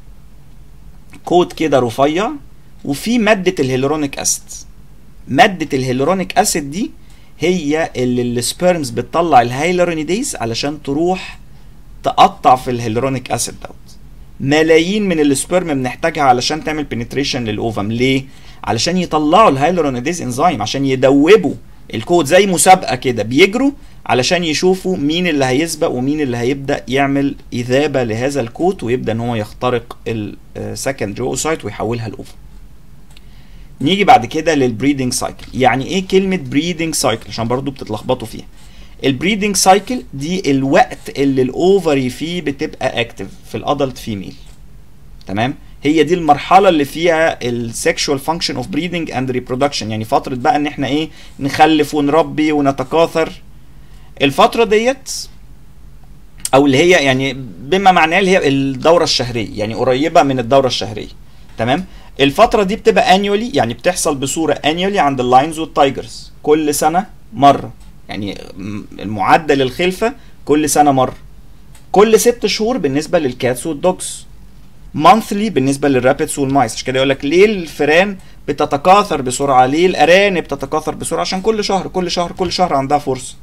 كود كده رفيع وفي ماده الهيلورونيك اسيد ماده الهيلورونيك اسيد دي هي اللي السبيرمز بتطلع الهيلورونيديز علشان تروح تقطع في الهيلورونيك اسيد دوت ملايين من السبيرم بنحتاجها علشان تعمل بنتريشن للاوفم ليه علشان يطلعوا الهيلورونيديز انزيم عشان يدوبوا الكود زي مسابقه كده بيجروا علشان يشوفوا مين اللي هيسبق ومين اللي هيبدا يعمل اذابه لهذا الكوت ويبدا ان هو يخترق السكندري اوسايت ويحولها لاوفا نيجي بعد كده للبريدنج سايكل يعني ايه كلمه بريدنج سايكل عشان برضو بتتلخبطوا فيها البريدنج سايكل دي الوقت اللي الاوفري فيه بتبقى اكتف في الادلت فيميل تمام هي دي المرحله اللي فيها السكشوال فانكشن اوف بريدنج اند ريبرودكشن يعني فتره بقى ان احنا ايه نخلف ونربي ونتكاثر الفتره ديت او اللي هي يعني بما معناه اللي هي الدوره الشهريه يعني قريبه من الدوره الشهريه تمام الفتره دي بتبقى انيولي يعني بتحصل بصوره انيولي عند اللاينز والتايجرز كل سنه مره يعني المعدل الخلفه كل سنه مره كل ست شهور بالنسبه للكاتس والدوجز مانثلي بالنسبه للرابتس والمايس عشان كده يقول لك ليه الفئران بتتكاثر بسرعه ليه الارانب بتتكاثر بسرعه عشان كل شهر كل شهر كل شهر عندها فرصه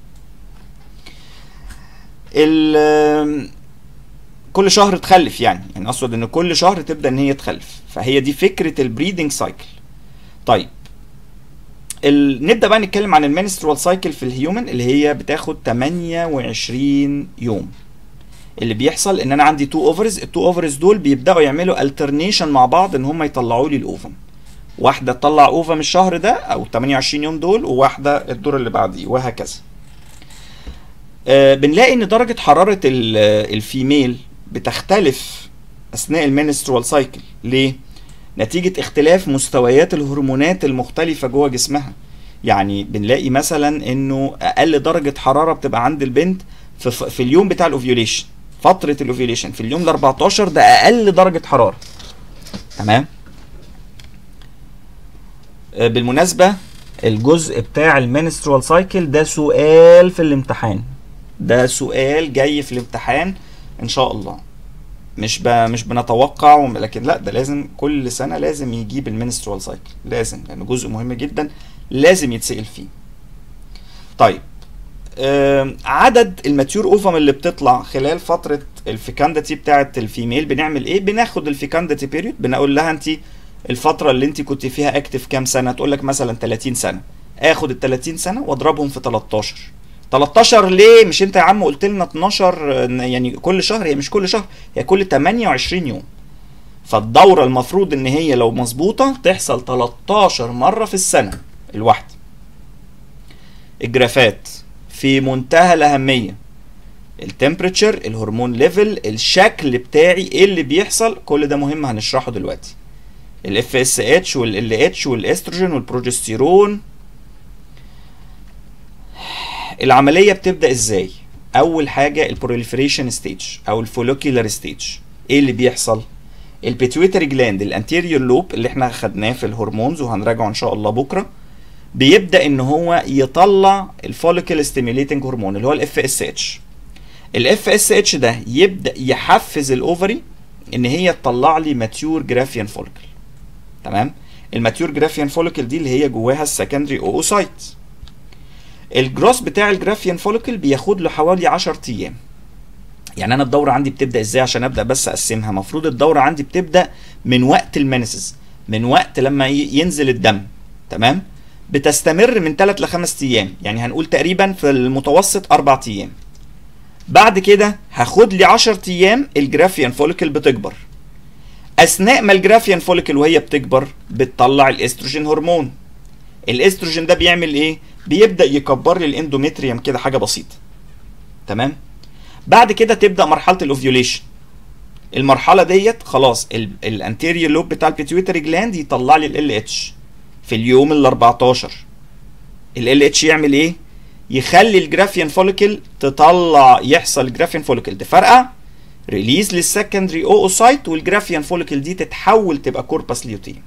ال كل شهر تخلف يعني يعني اقصد ان كل شهر تبدا ان هي تخلف فهي دي فكره البريدنج سايكل طيب ال... نبدا بقى نتكلم عن المينسترال سايكل في الهيومن اللي هي بتاخد 28 يوم اللي بيحصل ان انا عندي تو اوفرز التو اوفرز دول بيبداوا يعملوا الترنيشن مع بعض ان هم يطلعوا لي الاوفم واحده تطلع اوفم الشهر ده او 28 يوم دول وواحده الدور اللي بعديه وهكذا آه بنلاقي ان درجه حراره الفيميل بتختلف اثناء المينسترال سايكل ليه نتيجه اختلاف مستويات الهرمونات المختلفه جوه جسمها يعني بنلاقي مثلا انه اقل درجه حراره بتبقى عند البنت في, في اليوم بتاع الاوفيوليشن فتره الاوفيوليشن في اليوم ال 14 ده اقل درجه حراره تمام بالمناسبه الجزء بتاع المينسترال سايكل ده سؤال في الامتحان ده سؤال جاي في الامتحان ان شاء الله مش ب... مش بنتوقع لكن لا ده لازم كل سنه لازم يجيب المينسترال سايكل لازم لانه يعني جزء مهم جدا لازم يتسال فيه طيب آه عدد الماتيور اوفم اللي بتطلع خلال فتره الفيكاندتي بتاعه الفيميل بنعمل ايه بناخد الفيكاندتي بيريود بنقول لها انت الفتره اللي انت كنت فيها اكتف كام سنه تقول لك مثلا 30 سنه اخد ال 30 سنه واضربهم في 13 13 ليه مش انت يا عم قلت لنا 12 يعني كل شهر هي مش كل شهر هي كل 28 يوم فالدوره المفروض ان هي لو مظبوطه تحصل 13 مره في السنه الواحده الجرافات في منتهى الاهميه التمبريتشر الهرمون ليفل الشكل بتاعي ايه اللي بيحصل كل ده مهم هنشرحه دلوقتي الاف اس اتش والال اتش والاستروجين والبروجستيرون العمليه بتبدا ازاي اول حاجه البروليفريشن ستيج او الفولوكيولار ستيج ايه اللي بيحصل البيتويتري جلاند الانتيريور لوب اللي احنا خدناه في الهرمونز وهنراجعه ان شاء الله بكره بيبدا ان هو يطلع الفوليكل ستيميوليتنج هرمون اللي هو الاف اس اتش الاف اس اتش ده يبدا يحفز الاوفري ان هي تطلع لي ماتيور جرافيان فوليكل تمام الماتيور جرافيان فوليكل دي اللي هي جواها السكندري اوسايت الجروس بتاع الجرافيان فوليكل بياخد له حوالي 10 ايام يعني انا الدوره عندي بتبدا ازاي عشان ابدا بس اقسمها المفروض الدوره عندي بتبدا من وقت المنسز من وقت لما ينزل الدم تمام بتستمر من 3 ل 5 ايام يعني هنقول تقريبا في المتوسط 4 ايام بعد كده هاخد لي 10 ايام الجرافيان فوليكل بتكبر اثناء ما الجرافيان فوليكل وهي بتكبر بتطلع الاستروجين هرمون الاستروجين ده بيعمل ايه بيبدا يكبر لي الاندوميتريوم كده حاجه بسيطه تمام بعد كده تبدا مرحله الاوفيوليشن المرحله ديت خلاص الانتيريور لوب بتاع البيتيوتري جلاند يطلع لي ال اتش في اليوم ال 14 ال اتش يعمل ايه يخلي الجرافيان فوليكل تطلع يحصل الجرافيان فوليكل تفرقع ريليز للسكندري اوسايت والجرافيان فوليكل دي تتحول تبقى كورباس ليوتين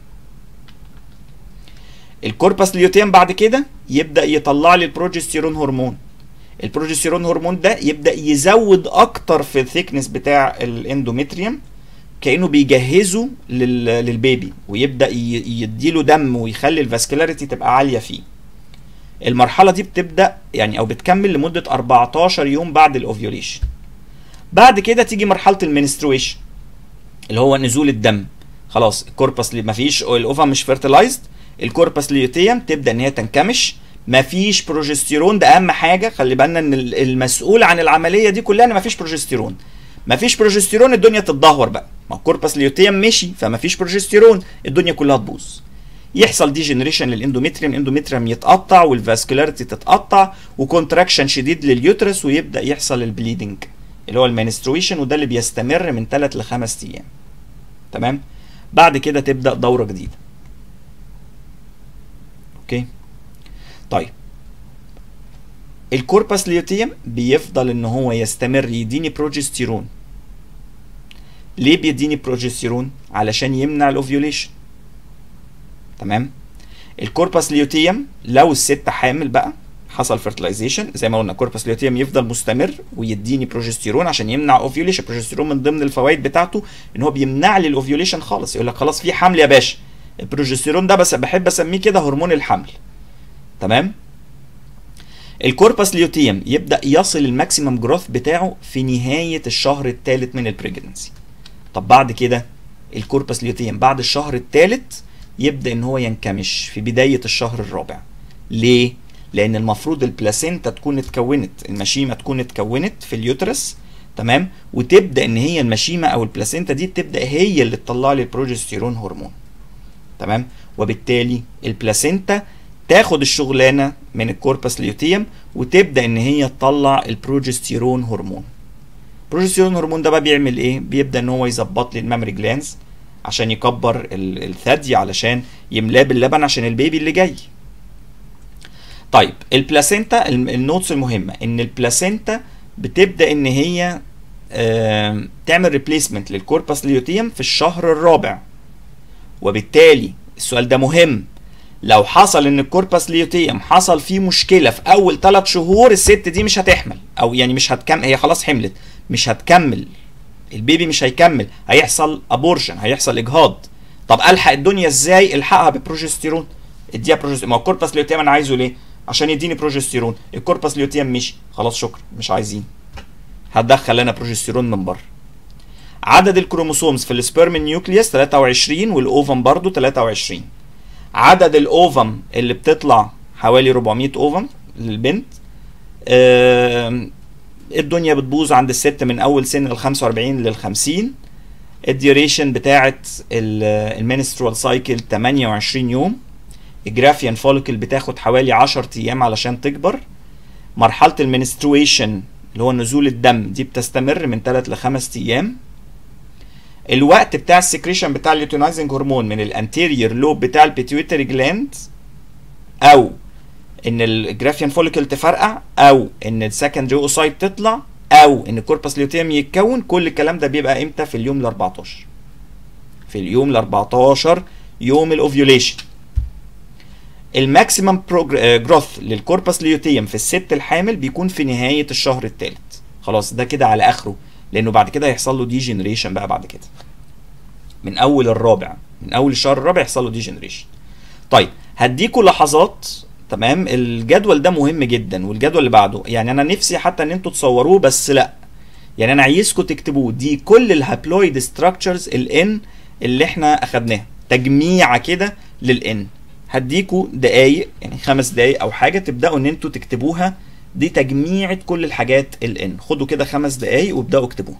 الكورباس ليوتين بعد كده يبدا يطلع لي البروجستيرون هرمون البروجستيرون هرمون ده يبدا يزود اكتر في الثيكنس بتاع الاندوميتريوم كانه بيجهزه للبيبي ويبدا يديله دم ويخلي الفاسكولاريتي تبقى عاليه فيه المرحله دي بتبدا يعني او بتكمل لمده 14 يوم بعد الاوفيوليشن بعد كده تيجي مرحله المنسترويشن اللي هو نزول الدم خلاص الكوربس ما فيش الاوفا مش فيرتلايزد الكوربس ليوتيوم تبدا ان هي تنكمش مفيش بروجستيرون ده اهم حاجه خلي بالنا ان ال- المسؤول عن العمليه دي كلها ان مفيش بروجستيرون مفيش بروجستيرون الدنيا تتدهور بقى ما الكوربس ليوتيم مشي فمفيش بروجستيرون الدنيا كلها تبوظ يحصل دي جنريشن للاندوميتريوم الاندوميتريوم يتقطع والفاسكولاريتي تتقطع وكونتراكشن شديد لليوترس ويبدا يحصل البليدنج اللي هو المنسترويشن وده اللي بيستمر من 3 ل 5 ايام تمام بعد كده تبدا دوره جديده اوكي طيب الكوربس ليوتيم بيفضل ان هو يستمر يديني بروجستيرون ليه بيديني بروجستيرون علشان يمنع الاوفيوليشن تمام الكوربس ليوتيم لو الست حامل بقى حصل فيرتلايزيشن زي ما قلنا كوربس ليوتيم يفضل مستمر ويديني بروجستيرون عشان يمنع اوفيوليشن البروجستيرون من ضمن الفوائد بتاعته ان هو بيمنع لي الاوفيوليشن خالص يقول لك خلاص في حمل يا باشا البروجستيرون ده بس بحب اسميه كده هرمون الحمل تمام الكوربس ليوتيم يبدا يصل الماكسيمم جروث بتاعه في نهايه الشهر الثالث من البريجنسي طب بعد كده الكوربس ليوتيم بعد الشهر الثالث يبدا ان هو ينكمش في بدايه الشهر الرابع ليه لان المفروض البلاسينتا تكون اتكونت المشيمه تكون اتكونت في اليوترس تمام وتبدا ان هي المشيمه او البلاسينتا دي تبدا هي اللي تطلع لي البروجستيرون هرمون تمام وبالتالي البلاسينتا تاخد الشغلانه من الكوربس ليوتيم وتبدا ان هي تطلع البروجستيرون هرمون البروجستيرون هرمون ده بقى بيعمل ايه بيبدا ان هو يظبط لي المامري جلانز عشان يكبر ال- الثدي علشان يملاه باللبن عشان البيبي اللي جاي طيب البلاسينتا الم- النوتس المهمه ان البلاسينتا بتبدا ان هي آم، تعمل ريبليسمنت للكوربس ليوتيم في الشهر الرابع وبالتالي السؤال ده مهم لو حصل ان الكوربس ليوتيم حصل فيه مشكله في اول ثلاث شهور الست دي مش هتحمل او يعني مش هتكمل هي خلاص حملت مش هتكمل البيبي مش هيكمل هيحصل ابورشن هيحصل اجهاض طب الحق الدنيا ازاي الحقها ببروجستيرون اديها بروجستيرون ما هو الكوربس ليوتيم انا عايزه ليه عشان يديني بروجستيرون الكوربس ليوتيم مشي خلاص شكرا مش عايزين هتدخل انا بروجستيرون من بره عدد الكروموسومز في السبرم نيوكليوس 23 والاوفم برضو 23 عدد الاوفم اللي بتطلع حوالي 400 اوفم للبنت آم، الدنيا بتبوظ عند الست من اول سن ال 45 لل 50 الديوريشن بتاعه المينسترال سايكل 28 يوم الجرافيان فوليكل بتاخد حوالي 10 ايام علشان تكبر مرحله المنسترويشن اللي هو نزول الدم دي بتستمر من 3 ل 5 ايام الوقت بتاع السكريشن بتاع اليوتينايزنج هرمون من الانتيريور لوب بتاع البيتيوتري جلاند او ان الجرافيان فوليكل تفرقع او ان السكندري اوسايت تطلع او ان الكوربس ليوتيم يتكون كل الكلام ده بيبقى امتى في اليوم ال 14 في اليوم ال 14 يوم الاوفيوليشن الماكسيمم جروث للكوربس ليوتيم في الست الحامل بيكون في نهايه الشهر الثالث خلاص ده كده على اخره لانه بعد كده هيحصل له دي جنريشن بقى بعد كده من اول الرابع من اول الشهر الرابع يحصل له دي جنريشن طيب هديكوا لحظات تمام الجدول ده مهم جدا والجدول اللي بعده يعني انا نفسي حتى ان انتوا تصوروه بس لا يعني انا عايزكم تكتبوه دي كل الهابلويد ستراكشرز الان اللي احنا اخدناها تجميعه كده للان هديكوا دقايق يعني خمس دقايق او حاجه تبداوا ان انتوا تكتبوها دي تجميعة كل الحاجات الان خدوا كده خمس دقايق وابداوا اكتبوها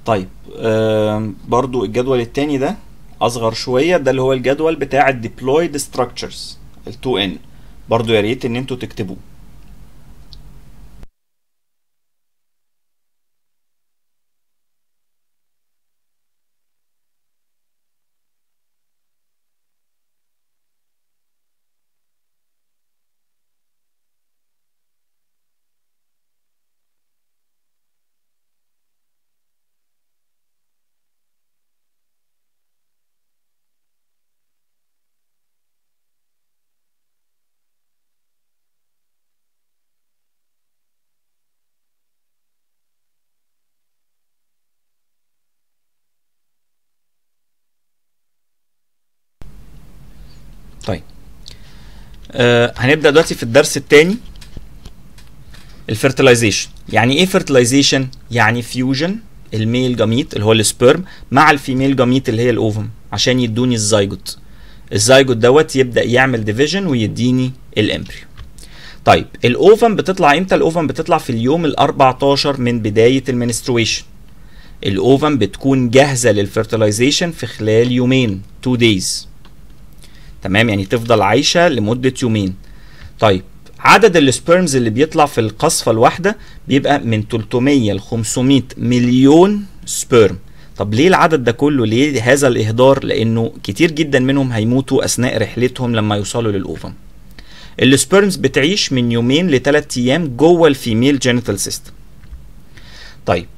طيب آه برضو الجدول التاني ده اصغر شويه ده اللي هو الجدول بتاع الديبلويد ستراكشرز ال 2 n برضو يا ريت ان انتوا تكتبوه طيب آه هنبدا دلوقتي في الدرس الثاني الفيرتلايزيشن يعني ايه فيرتلايزيشن يعني فيوجن الميل جاميت اللي هو السبرم مع الفيميل جاميت اللي هي الاوفم عشان يدوني الزيجوت الزيجوت دوت يبدا يعمل ديفيجن ويديني الامبريو طيب الاوفم بتطلع امتى الاوفم بتطلع في اليوم ال 14 من بدايه المنسترويشن الاوفم بتكون جاهزه للفيرتلايزيشن في خلال يومين 2 دايز تمام يعني تفضل عايشه لمده يومين طيب عدد السبيرمز اللي بيطلع في القصفه الواحده بيبقى من 300 ل 500 مليون سبيرم طب ليه العدد ده كله ليه هذا الاهدار لانه كتير جدا منهم هيموتوا اثناء رحلتهم لما يوصلوا للاوفم السبيرمز بتعيش من يومين لثلاث ايام جوه الفيميل جينيتال سيستم طيب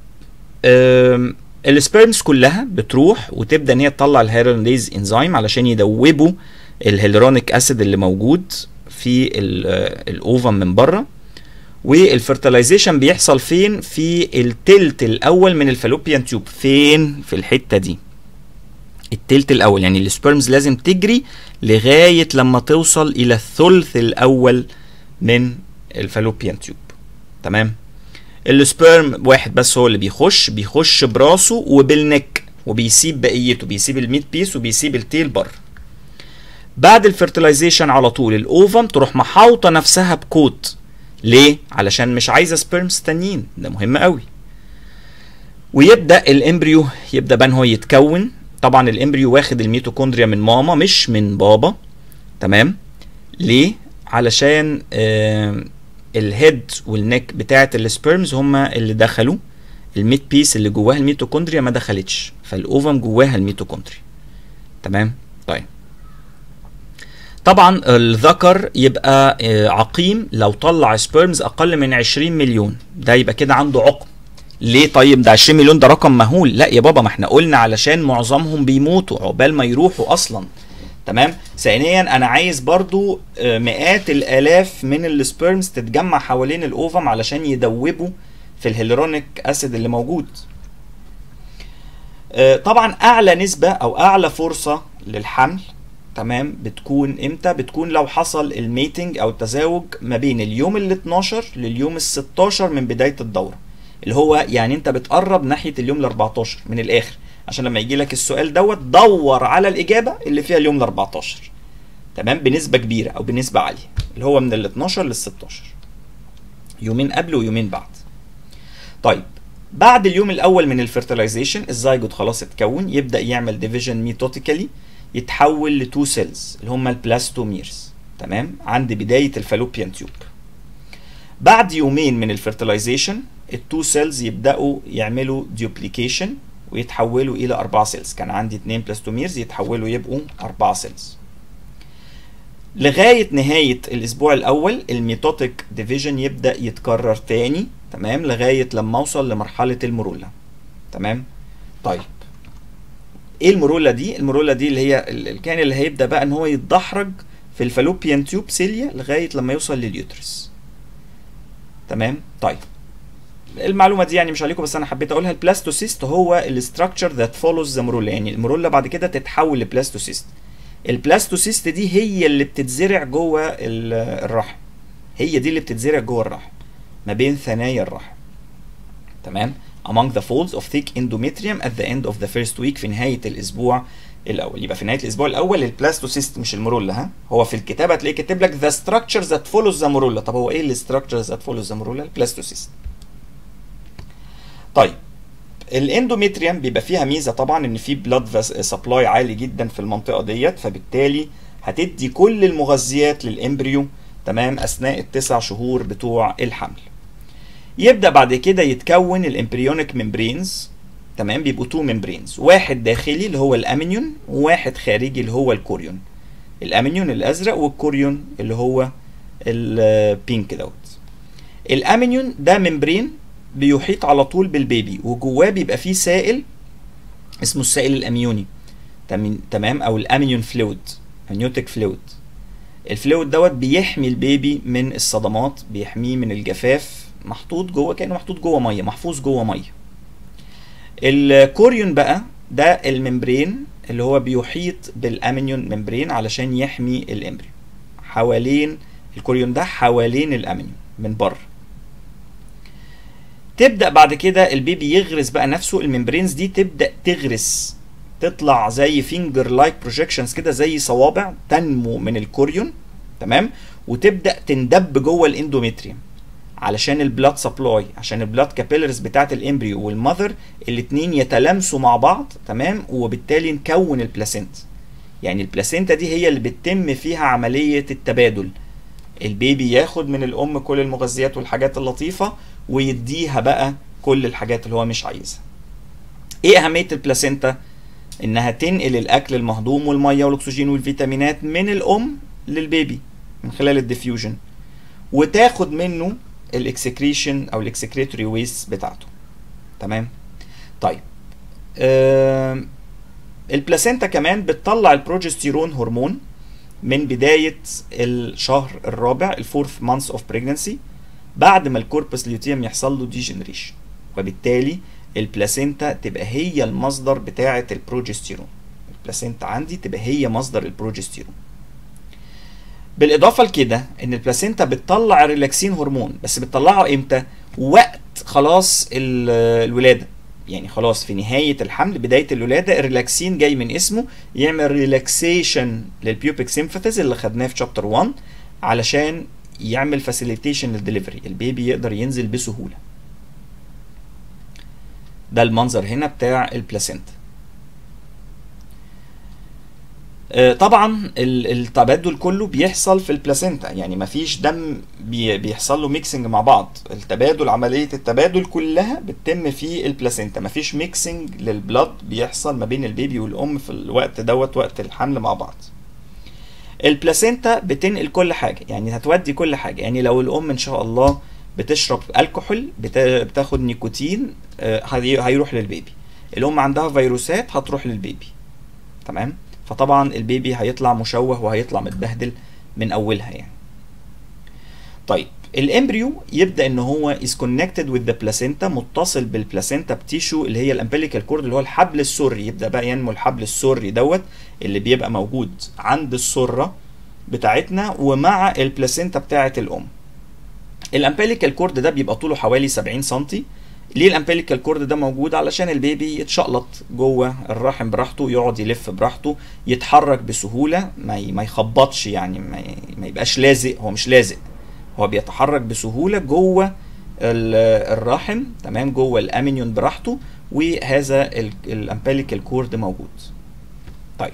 السبيرمز كلها بتروح وتبدا ان هي تطلع الهيرونيز انزيم علشان يدوبوا الهيلورونيك اسيد اللي موجود في الاوفم من بره والفرتلايزيشن بيحصل فين في التلت الاول من الفالوبيان تيوب فين في الحته دي التلت الاول يعني السبرمز لازم تجري لغايه لما توصل الى الثلث الاول من الفالوبيان تيوب تمام السبرم واحد بس هو اللي بيخش بيخش براسه وبالنك وبيسيب بقيته بيسيب الميت بيس وبيسيب التيل بره بعد الفرتلايزيشن على طول الاوفم تروح محاوطه نفسها بكوت ليه علشان مش عايزه سبيرمز تانيين ده مهم قوي ويبدا الامبريو يبدا بقى ان هو يتكون طبعا الامبريو واخد الميتوكوندريا من ماما مش من بابا تمام ليه علشان آه الهيد والنك بتاعه السبيرمز هما اللي دخلوا الميت بيس اللي جواها الميتوكوندريا ما دخلتش فالاوفم جواها الميتوكوندريا تمام طيب طبعا الذكر يبقى عقيم لو طلع سبيرمز اقل من 20 مليون ده يبقى كده عنده عقم ليه طيب ده 20 مليون ده رقم مهول لا يا بابا ما احنا قلنا علشان معظمهم بيموتوا عقبال ما يروحوا اصلا تمام ثانيا انا عايز برضو مئات الالاف من السبيرمز تتجمع حوالين الاوفم علشان يدوبوا في الهيلورونيك اسيد اللي موجود طبعا اعلى نسبه او اعلى فرصه للحمل تمام بتكون امتى بتكون لو حصل الميتنج او التزاوج ما بين اليوم ال 12 لليوم ال 16 من بدايه الدوره اللي هو يعني انت بتقرب ناحيه اليوم ال 14 من الاخر عشان لما يجي لك السؤال دوت دور على الاجابه اللي فيها اليوم ال 14 تمام بنسبه كبيره او بنسبه عاليه اللي هو من ال 12 لل 16 يومين قبل ويومين بعد طيب بعد اليوم الاول من الفيرتلايزيشن الزيجوت خلاص اتكون يبدا يعمل ديفيجن ميتوتيكالي يتحول لتو سيلز اللي هم البلاستوميرز تمام عند بدايه الفالوبيان تيوب بعد يومين من الفيرتلايزيشن التو سيلز يبداوا يعملوا ديوبليكيشن ويتحولوا الى اربعه سيلز كان عندي اتنين بلاستوميرز يتحولوا يبقوا اربعه سيلز لغايه نهايه الاسبوع الاول الميتوتيك ديفيجن يبدا يتكرر تاني تمام لغايه لما اوصل لمرحله المرولا تمام طيب ايه المرولا دي المرولا دي اللي هي الكائن اللي هيبدا بقى ان هو يتدحرج في الفالوبيان تيوب سيليا لغايه لما يوصل لليوترس تمام طيب المعلومه دي يعني مش عليكم بس انا حبيت اقولها البلاستوسيست هو الاستراكشر ذات فولوز ذا مرولا يعني المرولا بعد كده تتحول لبلاستوسيست البلاستوسيست دي هي اللي بتتزرع جوه الرحم هي دي اللي بتتزرع جوه الرحم ما بين ثنايا الرحم تمام among the folds of thick endometrium at the end of the first week في نهاية الأسبوع الأول يبقى في نهاية الأسبوع الأول البلاستوسيست مش المرولا ها هو في الكتابة هتلاقيه كاتب لك the structure that follows the مرولا طب هو إيه ال structure that follows the مرولا البلاستوسيست طيب الاندوميتريوم بيبقى فيها ميزه طبعا ان في بلاد سبلاي عالي جدا في المنطقه ديت فبالتالي هتدي كل المغذيات للامبريو تمام اثناء التسع شهور بتوع الحمل يبدا بعد كده يتكون الامبريونيك ممبرينز تمام بيبقوا تو ممبرينز واحد داخلي اللي هو الامينيون وواحد خارجي اللي هو الكوريون الامينيون الازرق والكوريون اللي هو البينك دوت الامينيون ده ممبرين بيحيط على طول بالبيبي وجواه بيبقى فيه سائل اسمه السائل الاميوني تمام او الامينيون فلويد امنيوتيك فلويد الفلويد دوت بيحمي البيبي من الصدمات بيحميه من الجفاف محطوط جوه كانه محطوط جوه ميه محفوظ جوه ميه الكوريون بقى ده الممبرين اللي هو بيحيط بالامينيون ممبرين علشان يحمي الامبريو حوالين الكوريون ده حوالين الامينيون من بره تبدا بعد كده البيبي يغرس بقى نفسه الممبرينز دي تبدا تغرس تطلع زي فينجر لايك بروجكشنز كده زي صوابع تنمو من الكوريون تمام وتبدا تندب جوه الاندوميتريوم علشان البلاد سبلاي عشان البلاد كابيلرز بتاعت الامبريو والمذر الاثنين يتلامسوا مع بعض تمام وبالتالي نكون البلاسينت يعني البلاسينتا دي هي اللي بتتم فيها عمليه التبادل البيبي ياخد من الام كل المغذيات والحاجات اللطيفه ويديها بقى كل الحاجات اللي هو مش عايزها ايه اهميه البلاسينتا انها تنقل الاكل المهضوم والميه والاكسجين والفيتامينات من الام للبيبي من خلال الديفيوجن وتاخد منه الاكسكريشن او الاكسكريتوري ويست بتاعته تمام طيب آه البلاسينتا كمان بتطلع البروجستيرون هرمون من بدايه الشهر الرابع الفورث مانث اوف بريجنسي بعد ما الكوربس ليوتيوم يحصل له ديجنريشن وبالتالي البلاسينتا تبقى هي المصدر بتاعه البروجستيرون البلاسينتا عندي تبقى هي مصدر البروجستيرون بالاضافه لكده ان البلاسينتا بتطلع الريلاكسين هرمون بس بتطلعه امتى وقت خلاص الولاده يعني خلاص في نهايه الحمل بدايه الولاده الريلاكسين جاي من اسمه يعمل ريلاكسيشن للبيوبيك سيمفاثيز اللي خدناه في شابتر 1 علشان يعمل فاسيليتيشن للدليفري البيبي يقدر ينزل بسهوله ده المنظر هنا بتاع البلاسينتا طبعا التبادل كله بيحصل في البلاسينتا يعني مفيش دم بيحصل له ميكسنج مع بعض التبادل عملية التبادل كلها بتتم في البلاسينتا مفيش ميكسنج للبلد بيحصل ما بين البيبي والأم في الوقت دوت وقت الحمل مع بعض البلاسينتا بتنقل كل حاجة يعني هتودي كل حاجة يعني لو الأم إن شاء الله بتشرب الكحول بتاخد نيكوتين هيروح للبيبي الأم عندها فيروسات هتروح للبيبي تمام فطبعا البيبي هيطلع مشوه وهيطلع متبهدل من اولها يعني طيب الامبريو يبدا ان هو is connected with the placenta متصل بالبلاسينتا بتيشو اللي هي الامبليكال كورد اللي هو الحبل السري يبدا بقى ينمو الحبل السري دوت اللي بيبقى موجود عند السره بتاعتنا ومع البلاسينتا بتاعه الام الامبليكال كورد ده بيبقى طوله حوالي 70 سم ليه الامبليكال كورد ده موجود علشان البيبي يتشقلط جوه الرحم براحته يقعد يلف براحته يتحرك بسهوله ما ما يخبطش يعني ما, ما يبقاش لازق هو مش لازق هو بيتحرك بسهوله جوه الرحم تمام جوه الامينيون براحته وهذا الامبليكال كورد موجود طيب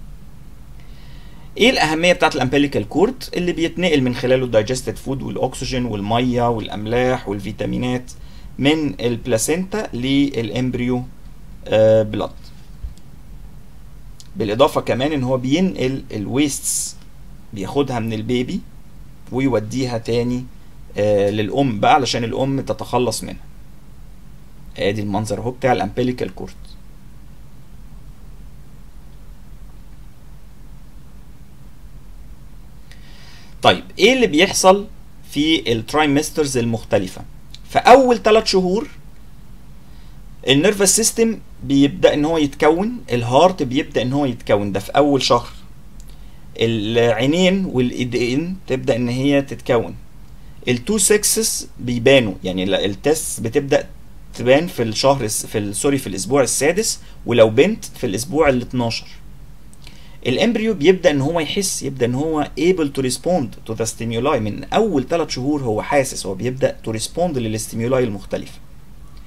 ايه الاهميه بتاعت الامبليكال كورد اللي بيتنقل من خلاله الدايجستد فود والاكسجين والميه والاملاح والفيتامينات من البلاسينتا للامبريو آه بلاد بالاضافه كمان ان هو بينقل الويستس بياخدها من البيبي ويوديها تاني آه للام بقى علشان الام تتخلص منها ادي المنظر اهو بتاع الامبليكال كورد طيب ايه اللي بيحصل في الترايمسترز المختلفه في اول ثلاث شهور النيرفس سيستم بيبدا ان هو يتكون الهارت بيبدا ان هو يتكون ده في اول شهر العينين والايدين تبدا ان هي تتكون التو سكسس بيبانوا يعني التست بتبدا تبان في الشهر في سوري في الاسبوع السادس ولو بنت في الاسبوع ال 12 الامبريو بيبدا ان هو يحس يبدا ان هو able to respond to the stimuli من اول ثلاث شهور هو حاسس هو بيبدا to respond للستيمولاي المختلفه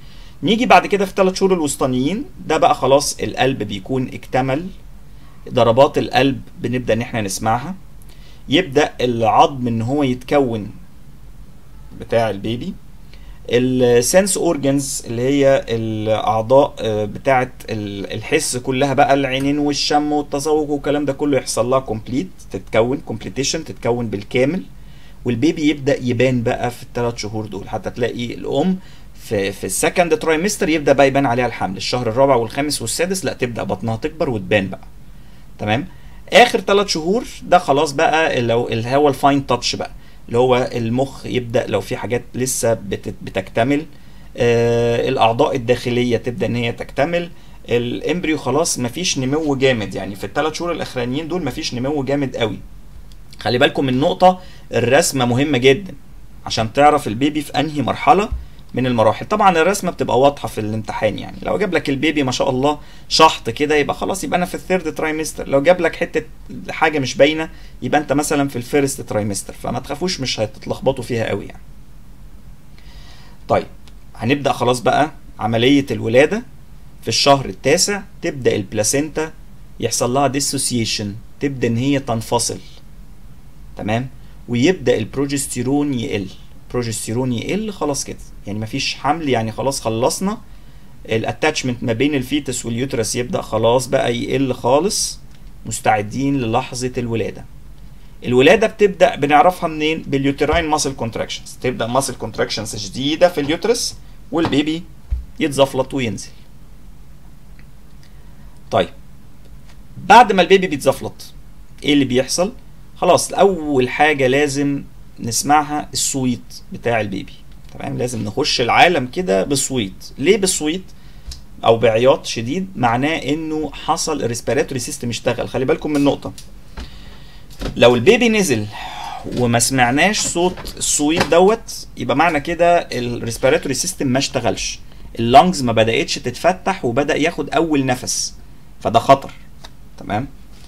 نيجي بعد كده في الثلاث شهور الوسطانيين ده بقى خلاص القلب بيكون اكتمل ضربات القلب بنبدا ان احنا نسمعها يبدا العظم ان هو يتكون بتاع البيبي السنس اورجنز اللي هي الاعضاء بتاعه الحس كلها بقى العينين والشم والتذوق والكلام ده كله يحصل لها كومبليت تتكون كومبليتيشن تتكون بالكامل والبيبي يبدا يبان بقى في الثلاث شهور دول حتى تلاقي الام في في السكند ترايمستر يبدا بقى يبان عليها الحمل الشهر الرابع والخامس والسادس لا تبدا بطنها تكبر وتبان بقى تمام اخر ثلاث شهور ده خلاص بقى لو اللي هو الفاين تاتش بقى اللي هو المخ يبدا لو في حاجات لسه بتكتمل آه الاعضاء الداخليه تبدا ان هي تكتمل الامبريو خلاص مفيش نمو جامد يعني في الثلاث شهور الاخرانيين دول مفيش نمو جامد قوي خلي بالكم من نقطه الرسمه مهمه جدا عشان تعرف البيبي في انهي مرحله من المراحل طبعا الرسمه بتبقى واضحه في الامتحان يعني لو جاب لك البيبي ما شاء الله شحط كده يبقى خلاص يبقى انا في الثيرد ترايمستر لو جاب لك حته حاجه مش باينه يبقى انت مثلا في الفيرست ترايمستر فما تخافوش مش هتتلخبطوا فيها قوي يعني طيب هنبدا خلاص بقى عمليه الولاده في الشهر التاسع تبدا البلاسينتا يحصل لها ديسوسيشن تبدا ان هي تنفصل تمام ويبدا البروجستيرون يقل البروجستيرون يقل خلاص كده يعني مفيش حمل يعني خلاص خلصنا الاتاتشمنت ما بين الفيتس واليوترس يبدا خلاص بقى يقل خالص مستعدين للحظه الولاده الولاده بتبدا بنعرفها منين باليوتراين ماسل كونتراكشنز تبدا ماسل كونتراكشنز شديده في اليوترس والبيبي يتزفلط وينزل طيب بعد ما البيبي بيتزفلط ايه اللي بيحصل خلاص اول حاجه لازم نسمعها الصويت بتاع البيبي تمام لازم نخش العالم كده بالصويت ليه بالصويت او بعياط شديد معناه انه حصل الريسبيراتوري سيستم اشتغل خلي بالكم من نقطه لو البيبي نزل وما سمعناش صوت الصويت دوت يبقى معنى كده الريسبيراتوري سيستم ما اشتغلش اللنجز ما بداتش تتفتح وبدا ياخد اول نفس فده خطر تمام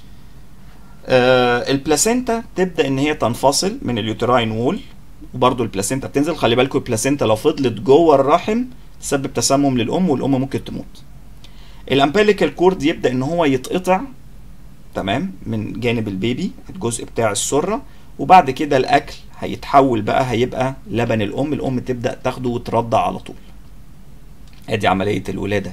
آه البلاسينتا تبدا ان هي تنفصل من اليوتراين وول وبرده البلاسينتا بتنزل خلي بالكم البلاسينتا لو فضلت جوه الرحم تسبب تسمم للام والام ممكن تموت الامبليكال كورد يبدا ان هو يتقطع تمام من جانب البيبي الجزء بتاع السره وبعد كده الاكل هيتحول بقى هيبقى لبن الام الام تبدا تاخده وترضع على طول ادي عمليه الولاده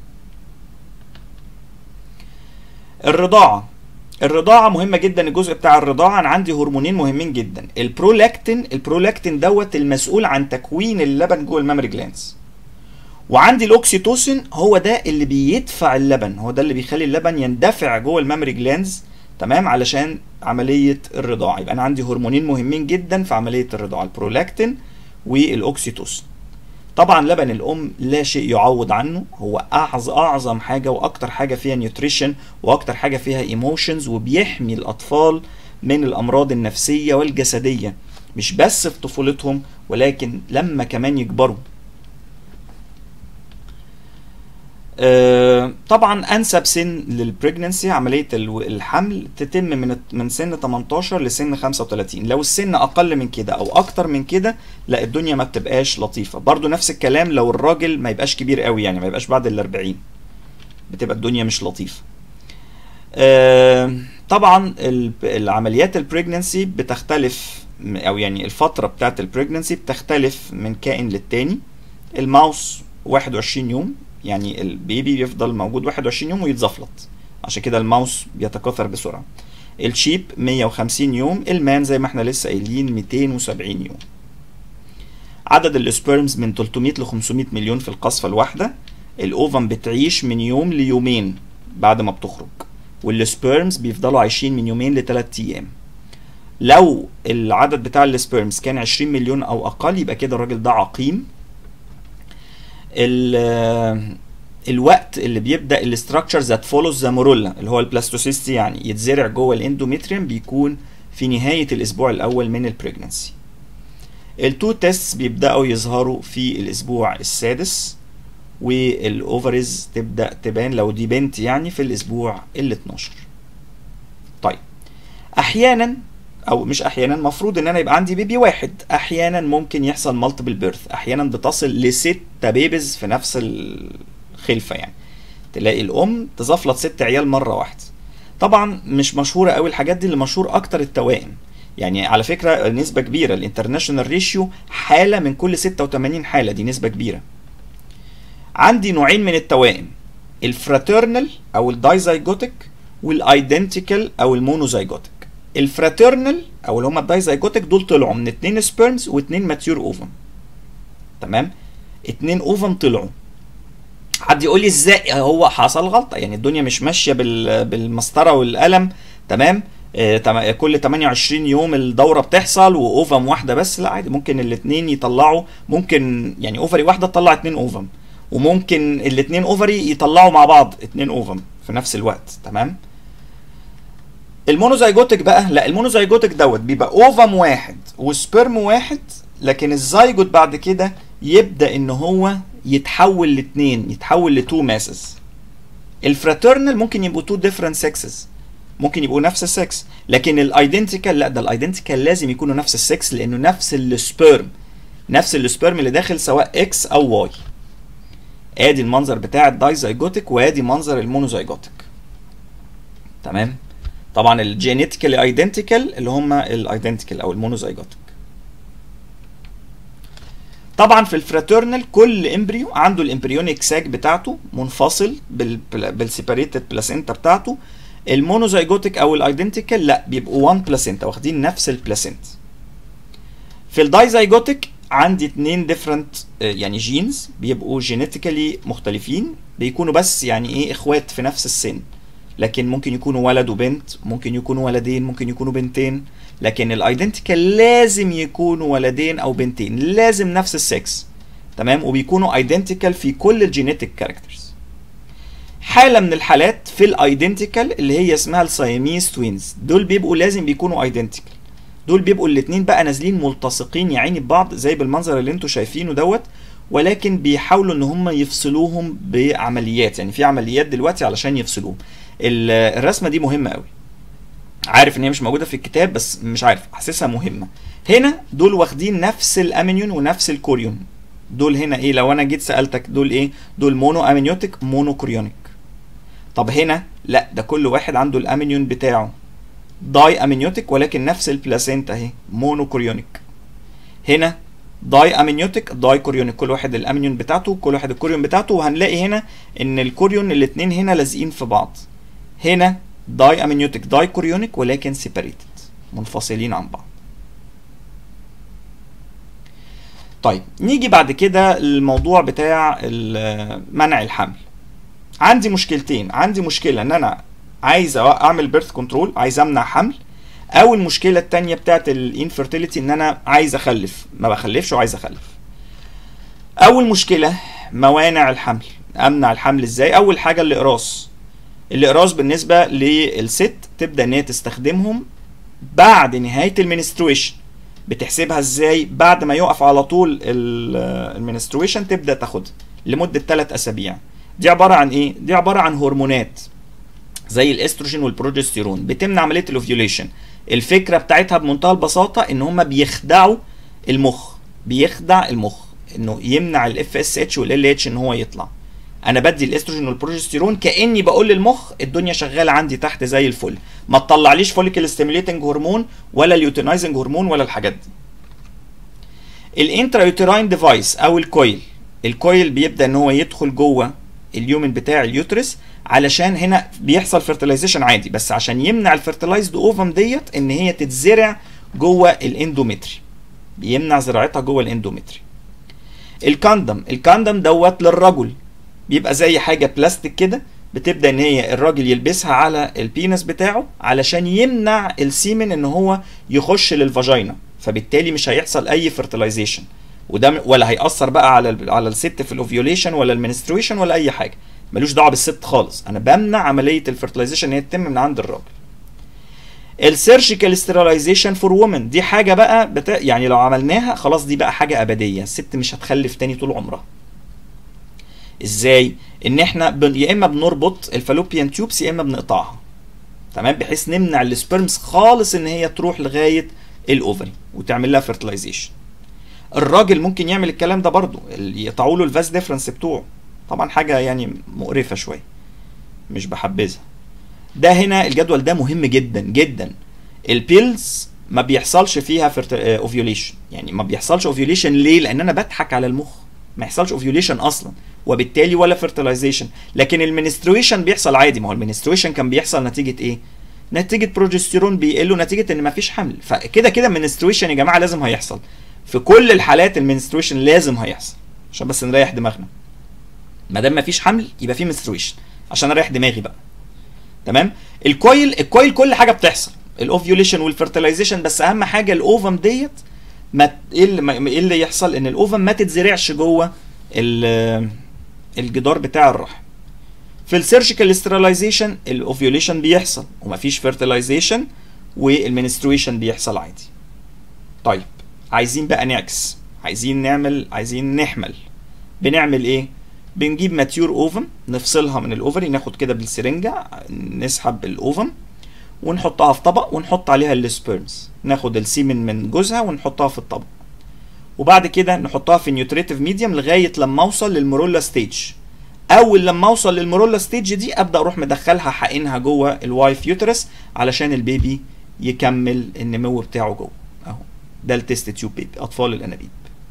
الرضاعه الرضاعه مهمه جدا الجزء بتاع الرضاعه انا عندي هرمونين مهمين جدا البرولاكتين البرولاكتين دوت المسؤول عن تكوين اللبن جوه المامري جلانس وعندي الاوكسيتوسين هو ده اللي بيدفع اللبن هو ده اللي بيخلي اللبن يندفع جوه المامري جلانز تمام علشان عمليه الرضاعه يبقى انا عندي هرمونين مهمين جدا في عمليه الرضاعه البرولاكتين والاوكسيتوسين طبعا لبن الام لا شيء يعوض عنه هو اعظم اعظم حاجه واكتر حاجه فيها نيوتريشن واكتر حاجه فيها ايموشنز وبيحمي الاطفال من الامراض النفسيه والجسديه مش بس في طفولتهم ولكن لما كمان يكبروا آه طبعا انسب سن للبريجننسي عمليه الحمل تتم من من سن 18 لسن 35 لو السن اقل من كده او اكتر من كده لا الدنيا ما بتبقاش لطيفه برضو نفس الكلام لو الراجل ما يبقاش كبير قوي يعني ما يبقاش بعد ال 40 بتبقى الدنيا مش لطيفه آه طبعا العمليات البريجننسي بتختلف او يعني الفتره بتاعت البريجننسي بتختلف من كائن للتاني الماوس 21 يوم يعني البيبي بيفضل موجود 21 يوم ويتزفلط عشان كده الماوس بيتكاثر بسرعه الشيب 150 يوم المان زي ما احنا لسه قايلين 270 يوم عدد الاسبرمز من 300 ل 500 مليون في القصفه الواحده الاوفم بتعيش من يوم ليومين بعد ما بتخرج والسبيرمز بيفضلوا عايشين من يومين لثلاث ايام لو العدد بتاع السبيرمز كان 20 مليون او اقل يبقى كده الراجل ده عقيم الوقت اللي بيبدا الاستراكشر ذات فولوز ذا مورولا اللي هو البلاستوسيست يعني يتزرع جوه الاندوميتريوم بيكون في نهايه الاسبوع الاول من البريجننسي التو تيست بيبداوا يظهروا في الاسبوع السادس والاوفرز تبدا تبان لو دي بنت يعني في الاسبوع ال 12 طيب احيانا او مش احيانا المفروض ان انا يبقى عندي بيبي واحد احيانا ممكن يحصل مالتيبل بيرث احيانا بتصل لستة بيبيز في نفس الخلفه يعني تلاقي الام تزفلط ست عيال مره واحده طبعا مش مشهوره قوي الحاجات دي اللي مشهور اكتر التوائم يعني على فكره نسبه كبيره الانترناشونال ريشيو حاله من كل 86 حاله دي نسبه كبيره عندي نوعين من التوائم الفراترنال او الدايزايجوتيك والايدنتيكال او المونوزايجوتيك الفراترنال او اللي هم الدايزايجوتيك دول طلعوا من اتنين سبيرمز واتنين ماتيور اوفم تمام اتنين اوفم طلعوا حد يقول لي ازاي هو حصل غلطه يعني الدنيا مش ماشيه بال... بالمسطره والقلم تمام آه تم... كل 28 يوم الدوره بتحصل واوفم واحده بس لا عادي ممكن الاثنين يطلعوا ممكن يعني اوفري واحده تطلع اتنين اوفم وممكن الاثنين اوفري يطلعوا مع بعض اتنين اوفم في نفس الوقت تمام المونوزايجوتك بقى لا المونوزايجوتك دوت بيبقى اوفم واحد وسبرم واحد لكن الزايجوت بعد كده يبدا ان هو يتحول لاتنين يتحول لتو ماسز الفراترنال ممكن يبقوا تو ديفرنت سكسز ممكن يبقوا نفس السكس لكن الايدنتيكال لا ده الايدنتيكال لازم يكونوا نفس السكس لانه نفس السبرم نفس السبرم اللي داخل سواء اكس او واي ادي المنظر بتاع الدايزايجوتك وادي منظر المونوزايجوتك تمام طبعا الجينيتيكالي ايدنتيكال اللي هم الايدنتيكال او المونوزايجوتك طبعا في الفراترنال كل امبريو عنده الامبريونيك ساك بتاعته منفصل بالسيباريتد بلاسينتا بتاعته المونوزايجوتك او الايدنتيكال لا بيبقوا 1 بلاسينتا واخدين نفس البلاسينتا في الدايزايجوتك عندي اتنين ديفرنت يعني جينز بيبقوا جينيتيكالي مختلفين بيكونوا بس يعني ايه اخوات في نفس السن لكن ممكن يكونوا ولد وبنت ممكن يكونوا ولدين ممكن يكونوا بنتين لكن الايدنتيكال لازم يكونوا ولدين او بنتين لازم نفس السكس تمام وبيكونوا ايدنتيكال في كل الجينيتك كاركترز حاله من الحالات في الايدنتيكال اللي هي اسمها السايميز توينز دول بيبقوا لازم بيكونوا ايدنتيكال دول بيبقوا الاثنين بقى نازلين ملتصقين يا عيني ببعض زي بالمنظر اللي انتوا شايفينه دوت ولكن بيحاولوا ان هم يفصلوهم بعمليات يعني في عمليات دلوقتي علشان يفصلوهم الرسمه دي مهمه قوي عارف ان هي مش موجوده في الكتاب بس مش عارف حاسسها مهمه هنا دول واخدين نفس الامينيون ونفس الكوريون دول هنا ايه لو انا جيت سالتك دول ايه دول مونو امينيوتيك مونو كوريونيك طب هنا لا ده كل واحد عنده الامينيون بتاعه داي امينيوتيك ولكن نفس البلاسينتا اهي مونو كوريونيك هنا داي امينيوتيك داي كوريونيك كل واحد الامينيون بتاعته كل واحد الكوريون بتاعته وهنلاقي هنا ان الكوريون الاثنين هنا لازقين في بعض هنا داي امينيوتيك داي كوريونيك ولكن سيباريتد منفصلين عن بعض طيب نيجي بعد كده الموضوع بتاع منع الحمل عندي مشكلتين عندي مشكله ان انا عايز اعمل بيرث كنترول عايز امنع حمل او المشكله الثانيه بتاعت الانفيرتيليتي ان انا عايز اخلف ما بخلفش وعايز اخلف اول مشكله موانع الحمل امنع الحمل ازاي اول حاجه الاقراص الاقراص بالنسبه للست تبدا ان هي تستخدمهم بعد نهايه المنسترويشن بتحسبها ازاي بعد ما يقف على طول المنسترويشن تبدا تاخدها لمده 3 اسابيع دي عباره عن ايه دي عباره عن هرمونات زي الاستروجين والبروجستيرون بتمنع عمليه الاوفيوليشن الفكره بتاعتها بمنتهى البساطه ان هم بيخدعوا المخ بيخدع المخ انه يمنع الاف اس اتش والال اتش ان هو يطلع انا بدي الاستروجين والبروجستيرون كاني بقول للمخ الدنيا شغاله عندي تحت زي الفل ما تطلعليش فوليكل ستيميليتنج هرمون ولا اليوتينايزنج هرمون ولا الحاجات دي الانترا يوتراين ديفايس او الكويل الكويل بيبدا ان هو يدخل جوه اليومن بتاع اليوترس علشان هنا بيحصل فيرتلايزيشن عادي بس عشان يمنع الفيرتلايزد اوفم ديت ان هي تتزرع جوه الاندومتري بيمنع زراعتها جوه الاندومتري الكاندم الكاندم دوت للرجل بيبقى زي حاجه بلاستيك كده بتبدا ان هي الراجل يلبسها على البينس بتاعه علشان يمنع السيمن ان هو يخش للفاجينا فبالتالي مش هيحصل اي فيرتلايزيشن وده ولا هيأثر بقى على على الست في الاوفيوليشن ولا المنسترويشن ولا اي حاجه ملوش دعوه بالست خالص انا بمنع عمليه الفيرتلايزيشن ان هي تتم من عند الراجل السيرجيكال ستيرلايزيشن فور وومن دي حاجه بقى بتا... يعني لو عملناها خلاص دي بقى حاجه ابديه الست مش هتخلف تاني طول عمرها ازاي ان احنا ب... يا اما بنربط الفالوبيان تيوبس يا اما بنقطعها تمام بحيث نمنع السبرمز خالص ان هي تروح لغايه الاوفري وتعمل لها فيرتلايزيشن الراجل ممكن يعمل الكلام ده برضه يقطعوا له الفاز ديفرنس بتوعه طبعا حاجه يعني مقرفه شويه مش بحبذها ده هنا الجدول ده مهم جدا جدا البيلز ما بيحصلش فيها اوفيوليشن يعني ما بيحصلش اوفيوليشن ليه لان انا بضحك على المخ ما يحصلش اوفيوليشن اصلا وبالتالي ولا فيرتلايزيشن لكن المنسترويشن بيحصل عادي ما هو المنسترويشن كان بيحصل نتيجه ايه نتيجه بروجستيرون بيقل ونتيجه ان ما فيش حمل فكده كده المنسترويشن يا جماعه لازم هيحصل في كل الحالات المنسترويشن لازم هيحصل عشان بس نريح دماغنا ما دام ما فيش حمل يبقى في منسترويشن عشان اريح دماغي بقى تمام الكويل الكويل كل حاجه بتحصل الاوفيوليشن والفيرتلايزيشن بس اهم حاجه الاوفم ديت ما ايه اللي ايه اللي يحصل ان الاوفم ما تتزرعش جوه الجدار بتاع الرحم في السيرجيكال استرلايزيشن الاوفيوليشن بيحصل ومفيش فيرتلايزيشن والمنسترويشن بيحصل عادي طيب عايزين بقى نعكس عايزين نعمل عايزين نحمل بنعمل ايه بنجيب ماتيور اوفم نفصلها من الاوفري ناخد كده بالسرنجه نسحب الاوفم ونحطها في طبق ونحط عليها السبيرمز ناخد السيمن من جوزها ونحطها في الطبق وبعد كده نحطها في نيوتريتيف ميديوم لغايه لما اوصل للمورولا ستيج اول لما اوصل للمورولا ستيج دي ابدا اروح مدخلها حقنها جوه الوايف يوترس علشان البيبي يكمل النمو بتاعه جوه اهو ده التست تيوب بيبي اطفال الانابيب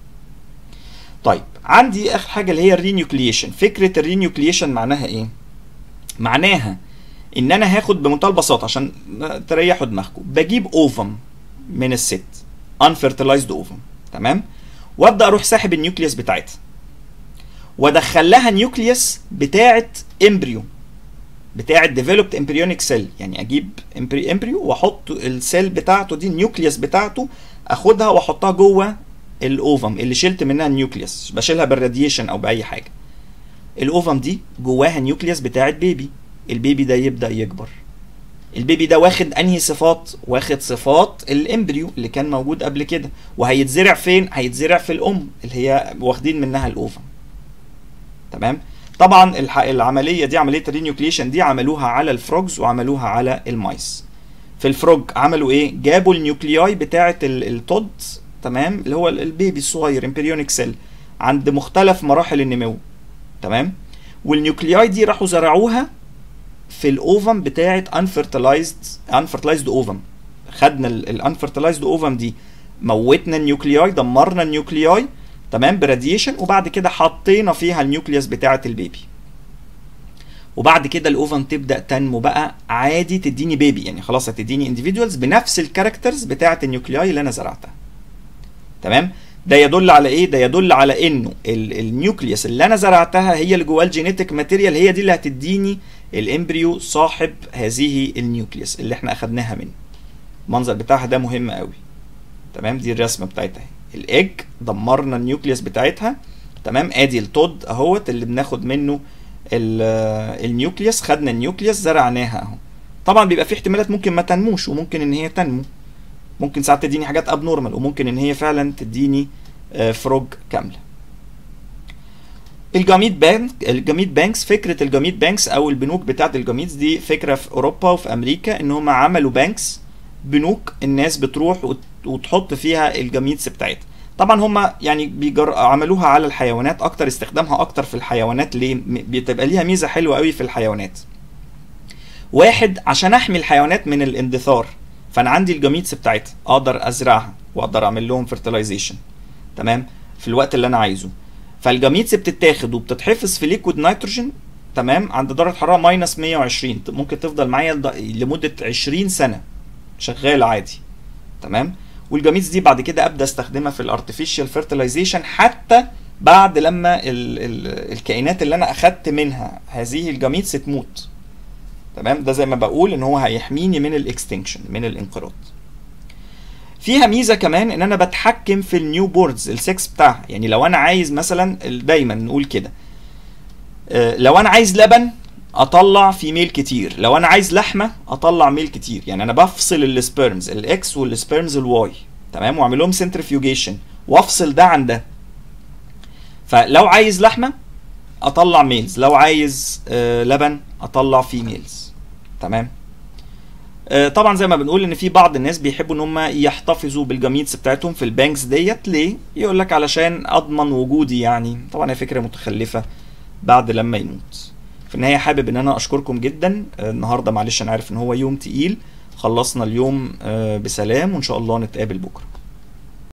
طيب عندي اخر حاجه اللي هي الرينيوكليشن فكره الرينيوكليشن معناها ايه معناها ان انا هاخد بمنتهى البساطه عشان تريحوا دماغكم بجيب اوفم من الست unfertilized اوفم تمام وابدا اروح ساحب النيوكليوس بتاعتها وادخل لها نيوكليوس بتاعه امبريو بتاعه ديفلوبد امبريونيك سيل يعني اجيب امبريو واحط السيل بتاعته دي النيوكليوس بتاعته اخدها واحطها جوه الاوفم اللي شلت منها النيوكليوس بشيلها بالراديشن او باي حاجه الاوفم دي جواها نيوكليوس بتاعه بيبي البيبي ده يبدا يكبر البيبي ده واخد انهي صفات واخد صفات الامبريو اللي كان موجود قبل كده وهيتزرع فين هيتزرع في الام اللي هي واخدين منها الاوفم تمام طبعا الح... العمليه دي عمليه الرينيوكليشن دي عملوها على الفروجز وعملوها على المايس في الفروج عملوا ايه جابوا النيوكلياي بتاعه التود تمام اللي هو البيبي الصغير امبريونيك سيل عند مختلف مراحل النمو تمام والنيوكلياي دي راحوا زرعوها في الاوفم بتاعه unfertilized unfertilized اوفم خدنا الانفرتلايزد اوفم دي موتنا النيوكلياي دمرنا النيوكلياي تمام براديشن وبعد كده حطينا فيها النيوكليوس بتاعه البيبي وبعد كده الاوفم تبدا تنمو بقى عادي تديني بيبي يعني خلاص هتديني individuals بنفس الكاركترز بتاعه النيوكلياي اللي انا زرعتها تمام ده يدل على ايه ده يدل على انه النيوكليوس اللي انا زرعتها هي اللي جواه الجينيتك ماتيريال هي دي اللي هتديني الامبريو صاحب هذه النيوكليوس اللي احنا اخدناها منه المنظر بتاعها ده مهم قوي تمام دي الرسمه بتاعتها الايج دمرنا النيوكليوس بتاعتها تمام ادي التود اهوت اللي بناخد منه النيوكليوس خدنا النيوكليوس زرعناها اهو طبعا بيبقى في احتمالات ممكن ما تنموش وممكن ان هي تنمو ممكن ساعات تديني حاجات اب نورمال وممكن ان هي فعلا تديني فروج كامله الجاميد بانك الجاميد بانكس فكره الجاميد بانكس او البنوك بتاعه الجاميدز دي فكره في اوروبا وفي امريكا ان هم عملوا بانكس بنوك الناس بتروح وتحط فيها الجاميدز بتاعتها طبعا هم يعني بيجر... عملوها على الحيوانات اكتر استخدامها اكتر في الحيوانات ليه بتبقى ليها ميزه حلوه قوي في الحيوانات واحد عشان احمي الحيوانات من الاندثار فانا عندي الجاميدز بتاعتها اقدر ازرعها واقدر اعمل لهم فيرتلايزيشن تمام في الوقت اللي انا عايزه فالجاميدز بتتاخد وبتتحفظ في ليكويد نيتروجين تمام عند درجه حراره ماينس 120 ممكن تفضل معايا لمده 20 سنه شغاله عادي تمام والجاميدز دي بعد كده ابدا استخدمها في الارتفيشال فيرتلايزيشن حتى بعد لما ال ال الكائنات اللي انا اخدت منها هذه الجاميدز تموت تمام ده زي ما بقول ان هو هيحميني من الاكستنكشن من الانقراض فيها ميزه كمان ان انا بتحكم في النيو بوردز السكس بتاعها يعني لو انا عايز مثلا دايما نقول كده لو انا عايز لبن اطلع فيميل كتير لو انا عايز لحمه اطلع ميل كتير يعني انا بفصل السبيرمز الاكس والسبيرمز الواي تمام واعمل لهم سنترفيوجيشن وافصل ده عن ده فلو عايز لحمه اطلع ميلز لو عايز آه لبن اطلع فيميلز تمام آه، طبعا زي ما بنقول ان في بعض الناس بيحبوا ان هم يحتفظوا بالجاميتس بتاعتهم في البانكس ديت ليه يقول لك علشان اضمن وجودي يعني طبعا هي فكره متخلفه بعد لما يموت في النهايه حابب ان انا اشكركم جدا آه، النهارده معلش انا عارف ان هو يوم تقيل خلصنا اليوم آه، بسلام وان شاء الله نتقابل بكره